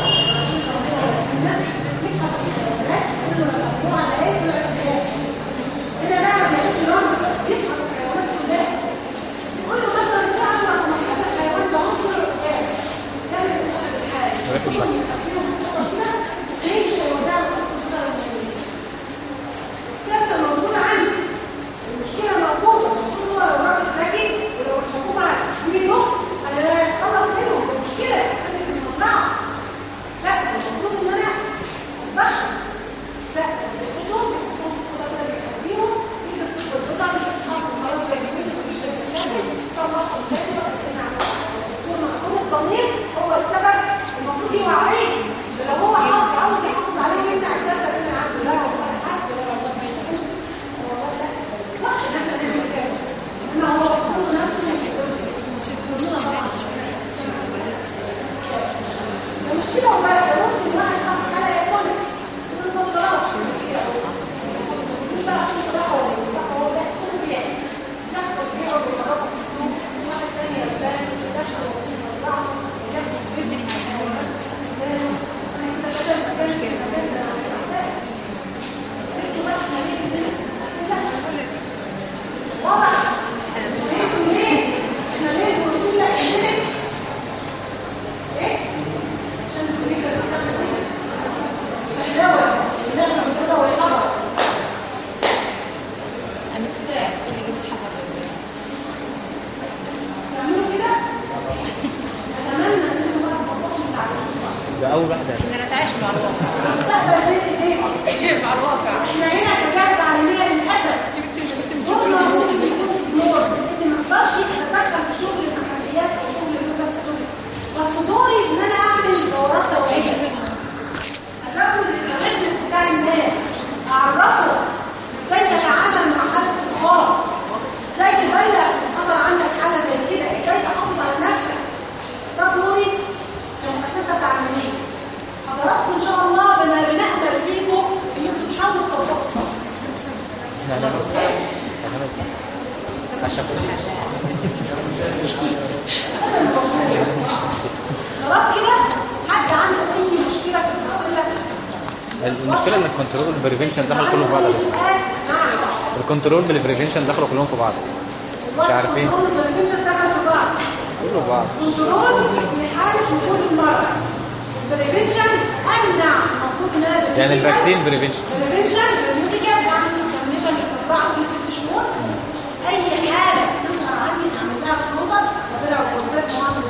يفحص الحيوانات يقول له مجموعه على ايه؟ يقول لك ايه؟ هنا بقى ما بياخدش رمز يفحص الحيوانات كلها يقول له مثلا في 10 15 حيوان ده هم كله قدام يعمل مسألة الحاجة راكب بقى. ليش هيودعوا كارثة موجودة عندي المشكلة موجودة المفروض هو لو راجل ذكي ولو الحكومة منه هيتخلص منهم دي مشكلة عندك في المزرعة لا المفروض ان انا اتبخر لا المفروض المفروض القطع اللي بيخليهم يجي القطع دي تتحصل خلاص زي ما بيقولوا في الشركة طلع قدامي الدكتور محمود الضمير هو السبب المفروض يوعيه لو هو حاط عاوز يحافظ عليه ويمنع الكارثه اللي عنده لا هو حد ولا هو لا صح ان احنا نعمل كده ان هو المفروض نفسه مش كده وبس ممكن واحد صاحب حاله يقول يقول له خلاص مش بقى عشان صراحه هو هو ده كله بيعمل يحصل بيها وبيتعرف في السوق واحد تاني يبان يدخل في المزرعه ياخد بيبي الحيوانات انا كده بدل ما كان كده بدل ما سبته بقى احنا ليه نزلت واضح انتوا ليه احنا ليه بنقول لك نزلت ايه عشان الفريق اللي بتسافر فيه فحلاوه الناس كده والحضر انا نفسي اللي جبت حاجه تعملوا كده اتمنى ان انتوا بقى تطبقوا التعليم ده اول واحده ان نتعايش مع الواقع المستقبل بين ايديكم مع الواقع احنا هنا كجهه تعليميه للاسف جبت جبت دور جبت ممكن يكون دور ان ما اقدرش اتدخل في شغل المحليات او شغل اللوكال اثوريتي بس دوري ان انا اعمل دورات توعيه ازود الاويرنس بتاع الناس اعرفه ازاي تتعامل مع حاله الطوارئ ازاي تبلغ حصل عندك حاله زي كده ازاي تحافظ على نفسك ده دوري كمؤسسه تعليميه حضراتكم ان شاء الله بما بنأمل فيكم ان انتم تحاولوا تطبقوا الصح احنا هنعمل صح هنعمل صح عشان خلاص كده حد عنده اي مشكله في الفصيله المشكله ان الكنترول والبريفنشن دخلوا كلهم في بعض الكنترول بالبريفنشن دخلوا كلهم في بعض مش عارفين. البريفنشن دخل في بعض كله في بعض كنترول لحاله وجود المرض البريفنشن امنع المفروض ان انا يعني الفاكسين بريفنشن بريفنشن الميديكال بعمل اكزامينشن للمزرعه كل ست شهور اي حاله تظهر عندي اعمل لها سلوبر وبلا وكونتاكت معامل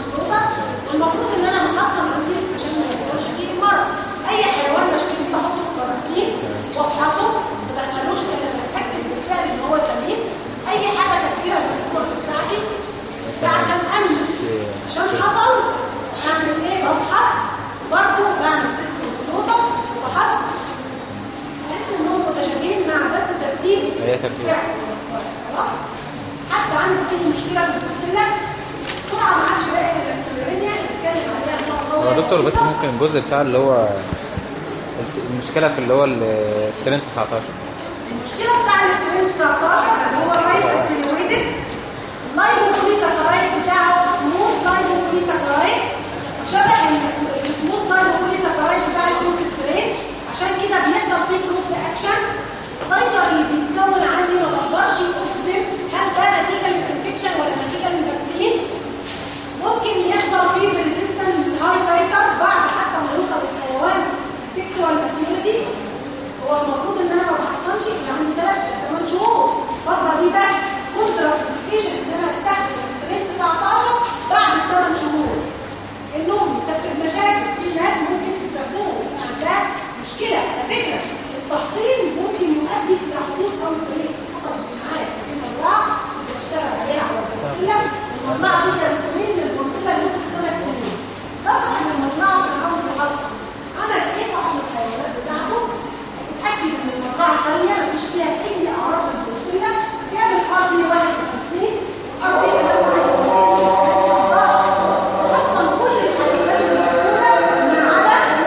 ترتيب خلاص حتى عنده اي مشكله في البروسيلا بسرعه ما عادش لاقي الالكترونيه نتكلم عليها ان شاء الله هو دكتور بس ممكن الجزء بتاع اللي هو المشكلة في اللي هو السترين 19 المشكله بتاع الاسترين 19 اللي هو اللايف اكسلريتد اللايبوبوليساكرايد بتاعه سموث لايبوبوليساكرايد شبه السم- السموث لايبوبوليساكرايد بتاع الكوليسترين عشان كده بيحصل فيه كروس رياكشن الفايبر اللي بيتكون عندي ما بقدرش اجزم هل ده نتيجه من الانفكشن ولا نتيجه من الفاكسين ممكن يحصل فيه ريزيستنت هاي تايتر بعد حتى ما يوصل الحيوان السكسوال ماتيوريتي هو المفروض ان انا ما بحصلش الا عندي 3 8 شهور الفتره دي بس كونترا ابلكيشن ان انا استخدم السترين 19 بعد 8 شهور النوم يسبب مشاكل في ناس ممكن تستخدمه ده مشكله على فكره التحصين ممكن يؤدي الى حدوث او بريك حسب معايا في المزرعه اللي بشتغل عليها على البروسيلا المزرعه دي كانت سنين للبروسيلا لمده خمس سنين ده صاحب المزرعه كان عاوز يحصن عمل ايه فحص الحيوانات بتاعته اتاكد ان المزرعه خاليه مفيش فيها اي اعراض للبروسيلا جاب الارض 51 الارض اللي حصن كل الحيوانات المأكولة ما عدا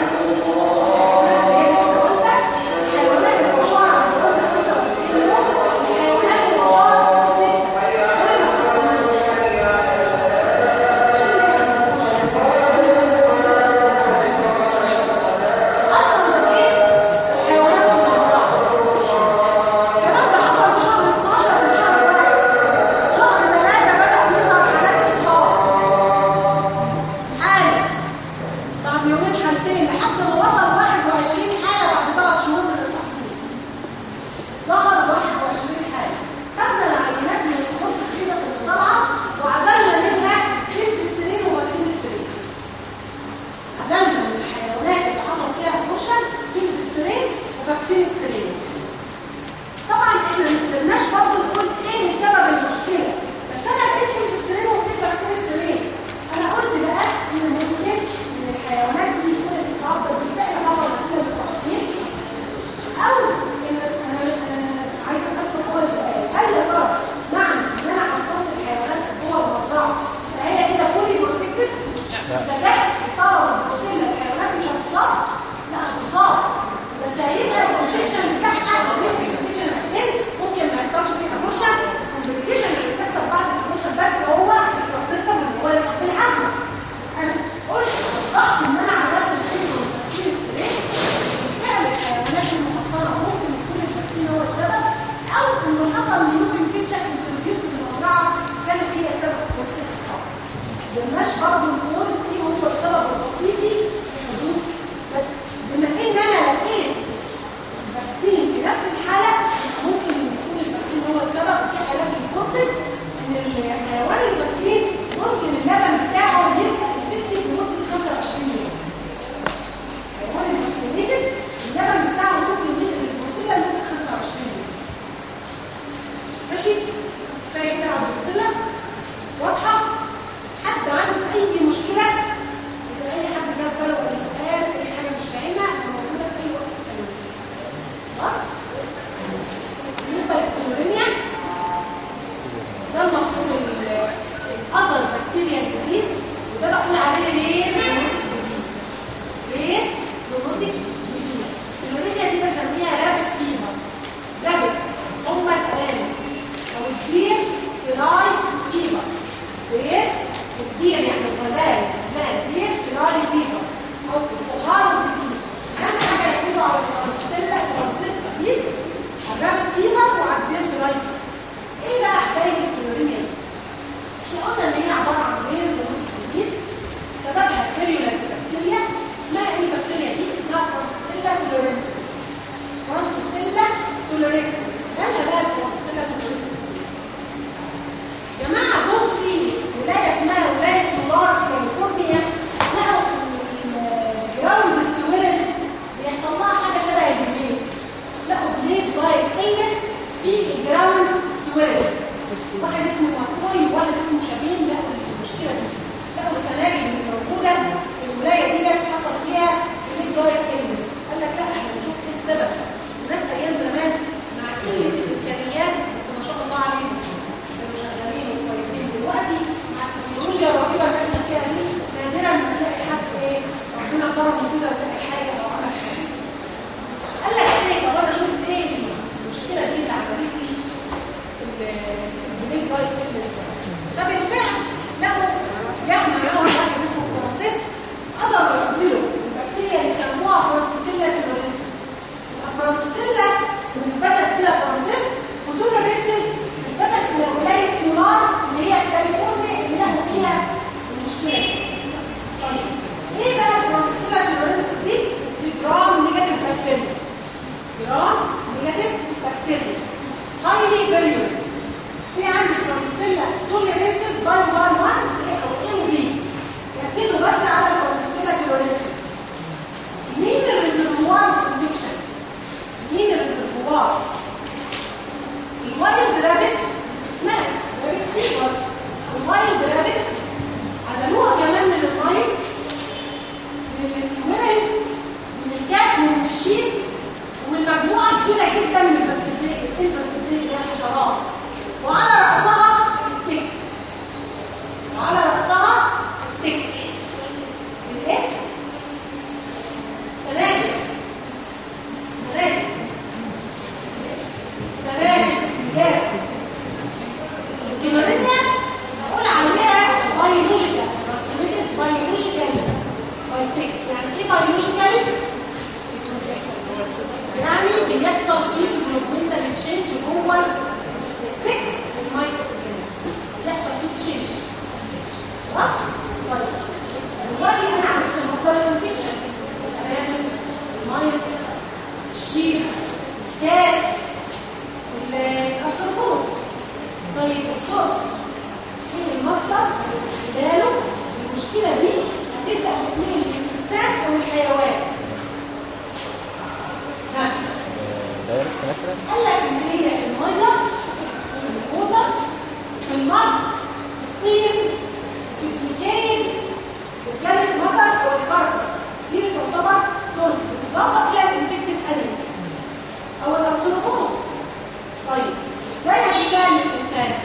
الحيوانات المشارة اللي قلنا 45 يوم الحيوانات المشارة 6 غير محصنة أصلا بقيت الحيوانات المزرعة الكلام ده حصل في شهر 12 وشهر 1 شهر 3 بدأ يظهر حالات إجهاض حالة بعد يومين حالتين لحد ما وصل 21 حالة بعد 3 شهور من التحصيل ظهر 21 حالة خدنا العينات من الخطوط الخيطة اللي طالعة وعزلنا منها كيمبسترين وماكسينسترين عزلنا من الحيوانات اللي حصل فيها فوشن كيمبسترين وفاكسينسترين طبعا احنا ما قدرناش برضه نقول ايه سبب المشكله بس انا لقيت كيمبسترين ولقيت فاكسينسترين انا قلت بقى ان ممكن ان الحيوانات دي يكون التعرض بالفعل حصل نتيجه للتقسيم او ان انا أنا عايزه ادخل اول سؤال هل يا ترى معنى ان انا حصلت الحيوانات جوه المزرعه فهي كده فولي بروتكتد؟ اذا كانت اصابه بالبروتين الحيوانات مش هتتصاب لا هتتصاب بس هيبقى الكونفكشن بتاعها الكونفكشن ممكن ما يحصلش فيه ابورشن الكونفكشن اللي بتحصل بعد الابورشن بس هو يحصل سيستم اللي هو يحصل فيه العدوى انا قلت ضغط ان انا عملت الشيء فعلا الحيوانات المحصنه ممكن يكون الفاكسين هو السبب او انه حصل نيو انفكشن انتروديوس في المزرعه كانت هي سبب وسط الصعب ملناش برضه نقول ايه هو السبب الرئيسي لحدوث بس بما ان انا لقيت الفاكسين في نفس الحاله ممكن يكون الفاكسين هو السبب في حالات الكتب ان الحيوان الفاكسين ممكن اللبن بتاعه يبقى افكتيف لمده 25 يوم الحيوان الفاكسينيتد اللبن بتاعه ممكن يبقى البروسيلا لمده 25 يوم ماشي كفايه كده على البروسيلا واضحه حد عنده اي مشكله اذا اي حد جاب باله اي سؤال اي حاجه مش فاهمها انا موجوده في اي وقت اسالوني خلاص بالنسبه للكلوريميا ده المفروض الاثر بكتيريا ديزيز وده بقول عليه رير زونوتيك ديزيز رير زونوتيك ديزيز الكلوريميا دي بسميها رابت فيفر رابت هم الارانب او الدير فلاي فيفر دير الدير يعني الغزال اسمها الدير فلاي فيفر او الهارد ديزيز اهم حاجه ركزوا على الترانسيلا الترانسيس ديزيز الرابت فيفر وعلى الدير فلاي فيفر ايه بقى حكايه الكلوريميا دي؟ احنا قلنا ان هي عباره عن رير زونوتيك ديزيز سببها فيريولنت بكتيريا اسمها ايه البكتيريا دي؟ اسمها ترانسيلا تولورنسيس ترانسيلا تولورنسيس مالها بقى الترانسيلا تولورنسيس جماعة دول في ولاية اسمها ولاية دولار في كاليفورنيا الجنرينيا بقول عليها بيولوجيكال ترانسميتد بيولوجيكال يعني ايه بيولوجيكال؟ في طول بيحصل جوه الطب يعني بيحصل فيه ديفلوبمنتال تشينج جوه التك المايكرو بيحصل فيه تشينج خلاص؟ طيب دلوقتي انا عملت المفضل انفكشن الارانب المايس الشير الكات الاسربوط طيب السورس ايه المصدر اللي خلاله المشكله دي هتبدا تتنقل من الانسان او الحيوان ها دايركت مثلا قال لك ان هي الميه الفوضى في المرض الطين في الديكيد وكانت مطر والكاربس دي تعتبر سورس بتتطبق فيها الانفكتد انيمال او الارثروبود طيب ازاي هتتكلم الانسان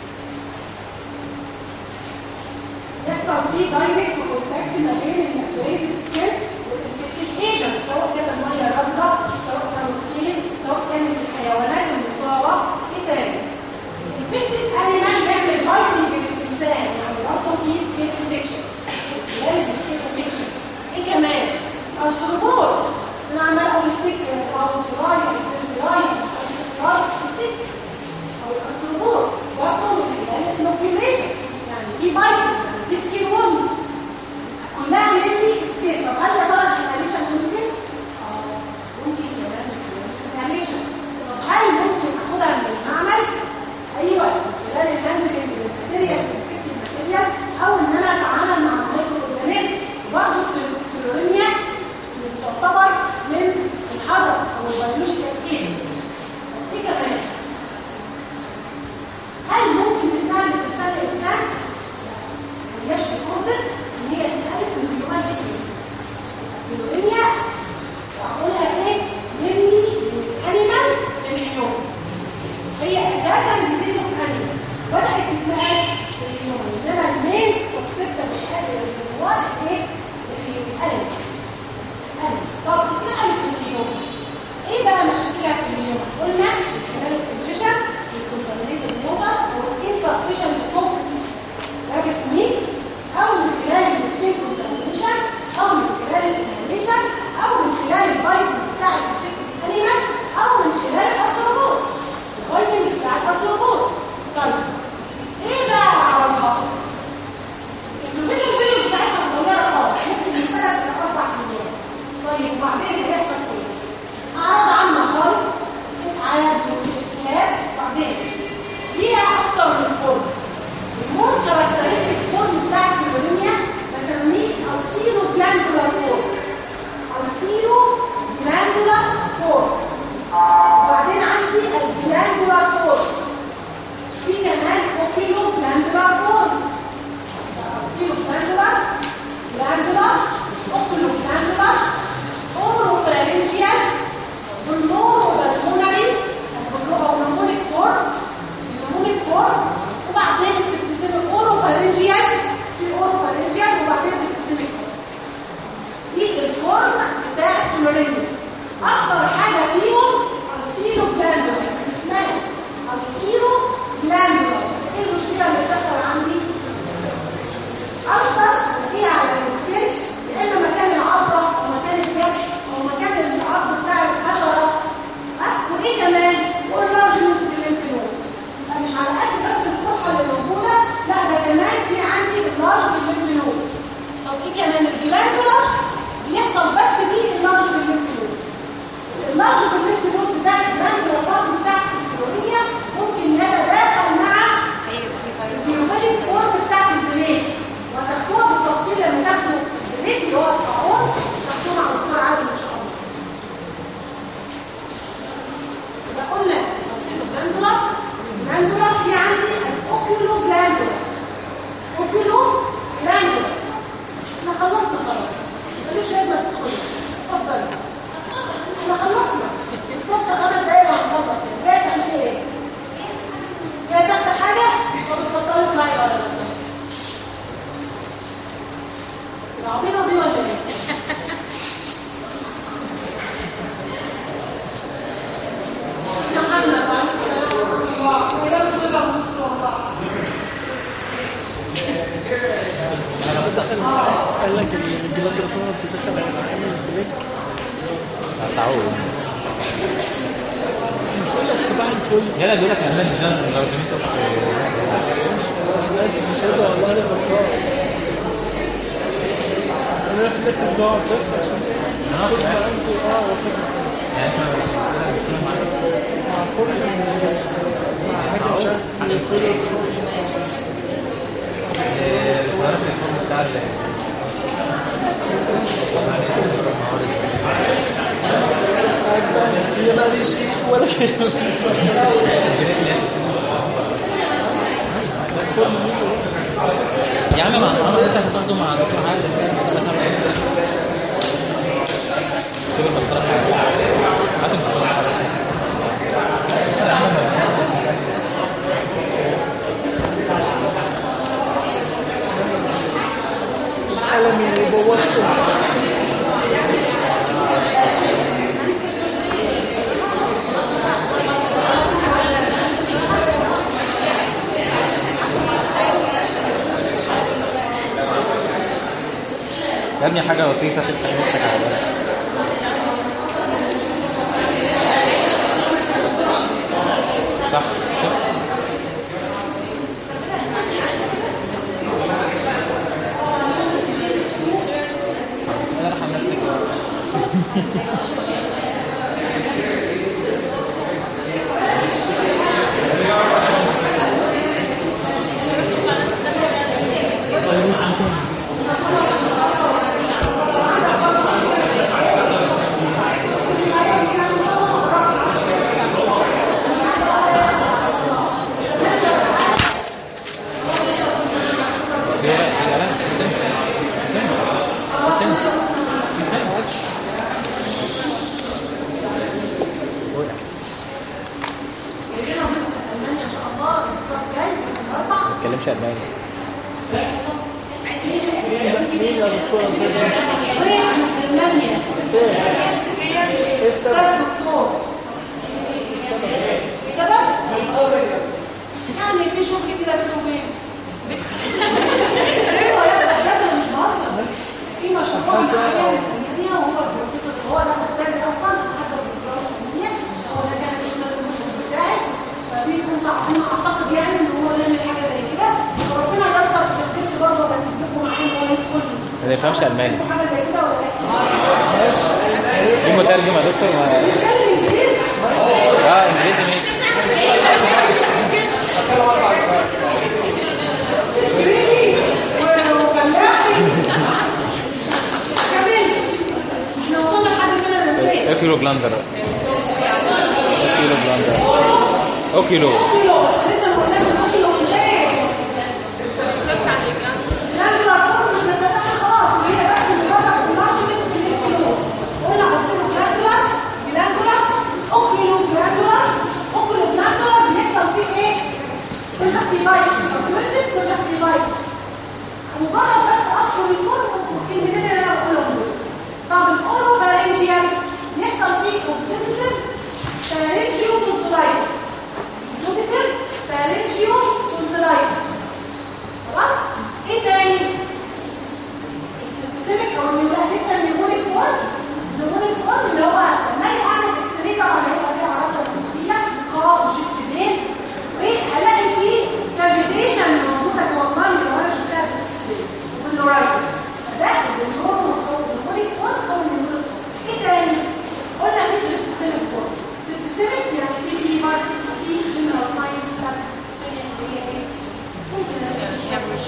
يحصل فيه دايركت كونتاكت ما بين الماكوليتد سكين والانفكتد ايجنت سواء كانت الميه رمله سواء كان الطين سواء كانت الحيوانات المصابه ايه تاني الانفكتد انيمال بيعمل بايتنج للانسان يعني برضه في سكين انفكشن خلال السكين انفكشن ايه كمان الارثروبود انا عمال اقول التك او السراي الراي مش عارف الراي التك او الاسربور برضه من خلال الانوكيوليشن يعني في بايت في سكين ووند كلها مني سكين طب هل يا ترى الانهاليشن ممكن؟ اه ممكن كمان الانهاليشن طب هل ممكن اخدها من المعمل؟ ايوه من خلال الهاندلنج للماتيريال الماتيريال او ان انا اتعامل مع المايكرو اورجانيزم برضه الكلورينيا تعتبر من الحذر او البيولوجيكال ايجنت ايه كمان؟ هل ممكن تتنقل من انسان لانسان؟ ملياش ريكوردد ان هي تتقلب من اليوم الكلورينيا واقولها ايه؟ مني من انيمال لليوم هي اساسا ديزيز اوف انيمال بدات تتنقل لليوم انما المين سسبتة بالحاجه ايه؟ الانيمال طب تتنقل في اليوم ايه بقى مشاكلها في اليوم؟ قلنا خلال الانجيشن الكونتامينيت النوبة او الانسفيشن توب رابط ميت او من خلال السكين كونتامينيشن او من خلال الانهاليشن او من خلال البايت بتاع الانيمال او من خلال الاسربوت البايتنج بتاع الاسربوت طيب ايه بقى عرضها؟ الانفورميشن فيديو بتاعتها صغيره خالص ممكن من ثلاث لاربع ايام طيب وبعدين هيحصل ايه؟ اعراض عامه خالص اتعاد وكلات بعدين فيها اكتر من فورم المور كاركترستيك فورم بتاع الكلوريميا بسميه السيرو جلاندولار فورم السيرو جلاندولار فورم وبعدين عندي الجلاندولار فورم في كمان اوكيلو جلاندولار فورم سيرو جلاندولار جلاندولار اوكيلو جلاندولار اوروفارنجيال بالنورو بالمونري بالنورمونيك فورم بالنورمونيك فورم وبعدين السبتسيميك اوروفارنجيال في اوروفارنجيال وبعدين سبتسيميك دي الفورم بتاع الكلوريميا اخطر حاجه فيهم السيرو جلاندولار اسمها السيرو جلاندولار ايه المشكله اللي بتحصل عندي أبسط هي على السكتش يا إما مكان العضة أو مكان الجرح أو مكان العض بتاع الحشرة ها وإيه كمان؟ واللارجمنت للانفلود يبقى مش على قد بس القرحة اللي موجودة لا ده كمان في عندي اللارج للانفلود طب إيه كمان؟ الجلاندولار بيحصل بس فيه اللارج للانفلود اللارج للانفلود بتاع الجلاندولار برضه بتاع الكلوريا ممكن يتداخل مع هي في فيروس البيوفيجن فورم بتاعت البليد وتاخدوها بالتفصيل لما تاخدوا البليد اللي هو الطاعون تاخدوه مع دكتور عادل ان شاء الله. يبقى قلنا بسيط جلاندولا جلاندولا في عندي الاوكيولو جلاندولا اوكيولو جلاندولا احنا خلصنا خلاص ماليش لازمه تدخلي اتفضلي احنا خلصنا قال لك الجلاند رسومه بتدخل عامل البريك تعود مش بقول لك صباح الفل يلا بيقول لك عندنا جان لو جميت خلاص انا اسف مش هقدر والله انا غلطان انا في الناس اللي بقعد بس عشان بص ما عندي اه وفكرة. يعني احنا بنتكلم معاك مع فل مع حاجه مش عارف كل تعرف الفورم بتاع ال هي ماليش شيء ولا كلمه يا عم مع الامر انت هتاخده مع دكتور عادل شوف المسطره هات المسطره القلم اللي بوظته يا ابني حاجه بسيطه تفتح نفسك على بالك صح شفت انا ارحم نفسك بقى. في ورق في قلم في سن في سن في سن في سن وقع جايين نضيف المانيا ان شاء الله الاسبوع الجاي الاربع ما تتكلمش الماني عايزين نشوف مين يا دكتوره ضيف من المانيا ايه السبب؟ استاذ دكتور السبب يعني في شغل كده بينه وبينه ايوه لا ده بجد أنا مش بهزر في مشروع معين في المانيا وهو البروفيسور هو ده استاذي اصلا حتى في الدراسه العلميه هو ده كان الاستاذ المشرف بتاعي فبيكون صعبين اعتقد يعني ان هو يعمل حاجه زي كده وربنا ييسر في الكتب برضه رتب لكم معاهم هو يدخل ما يفهمش الماني حاجه زي كده ولا لا؟ في مترجم يا دكتور ما... بيتكلم انجليزي اه انجليزي ماشي جريني وفلاحي كمل احنا وصلنا لحد فين انا نسيت اوكيلو بلاندر اوكيلو بلاندر اوكيلو كيلو لسه ما قلناش الكيلو ازاي وقفت عند الجنب يعني الارقام مش هتتفق خلاص هي بس مجرد المارجمنت في الكيلو قلنا هنسيبه جلاندولار جلاندولار اوكيلو جلاندولار اوكيلو جلاندولار بيحصل فيه ايه؟ كونجكتيفايتس كونجكتيف كونجكتيفايتس مجرد بس اذكر الفورم والكلمتين اللي انا بقولهم دول طب الاورو فارنجيال بيحصل فيه اوبسيتيف فارنجيو تونسلايتس اوبسيتيف فارنجيو تونسلايتس خلاص ايه تاني السبيسيفيك او اللي بقى لسه النيمونيك فورم النيمونيك فورم اللي هو لما اجي اعمل اكس راي طبعا هيبقى فيه اعراض تنفسيه قراءه وشيست بين وهلاقي فيه كافيتيشن موجوده جوه الميه لو انا شفتها في الاكس راي والنورايتس فده النيمونيك فورم او النيمونيك فورم ايه تاني قلنا في السبيسيفيك فورم السبيسيفيك يعني في فيفر في جنرال ساينس بتاعت السبيسيفيك اللي هي ايه ممكن هامش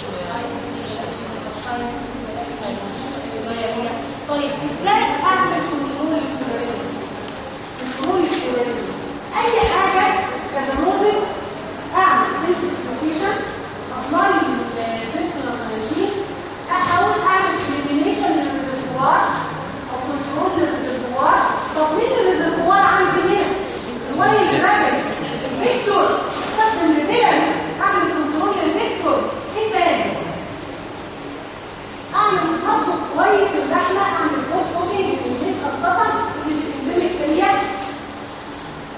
طيب ازاي اعمل كنترول للكلوريد كنترول للكلوريد اي حاجه كزموزس اعمل بيسك لوكيشن ابلاي البيرسونال هايجين احاول اعمل اليمينيشن للريزرفوار او كنترول للريزرفوار طب مين الريزرفوار عندي مين؟ الميه الراجل فيكتور استخدم الريبيرنت اعمل كنترول للفيكتور ايه تاني؟ اعمل اطبخ كويس اللحمه اعمل بوت كوكينج للبيت خاصه اللي في البيت السريع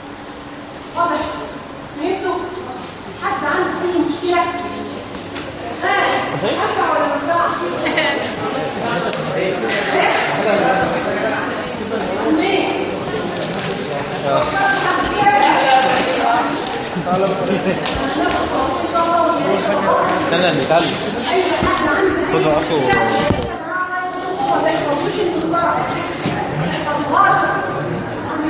استنى نتعلم اي حد عنده خدوا اخو ما يحفظوش المصطلح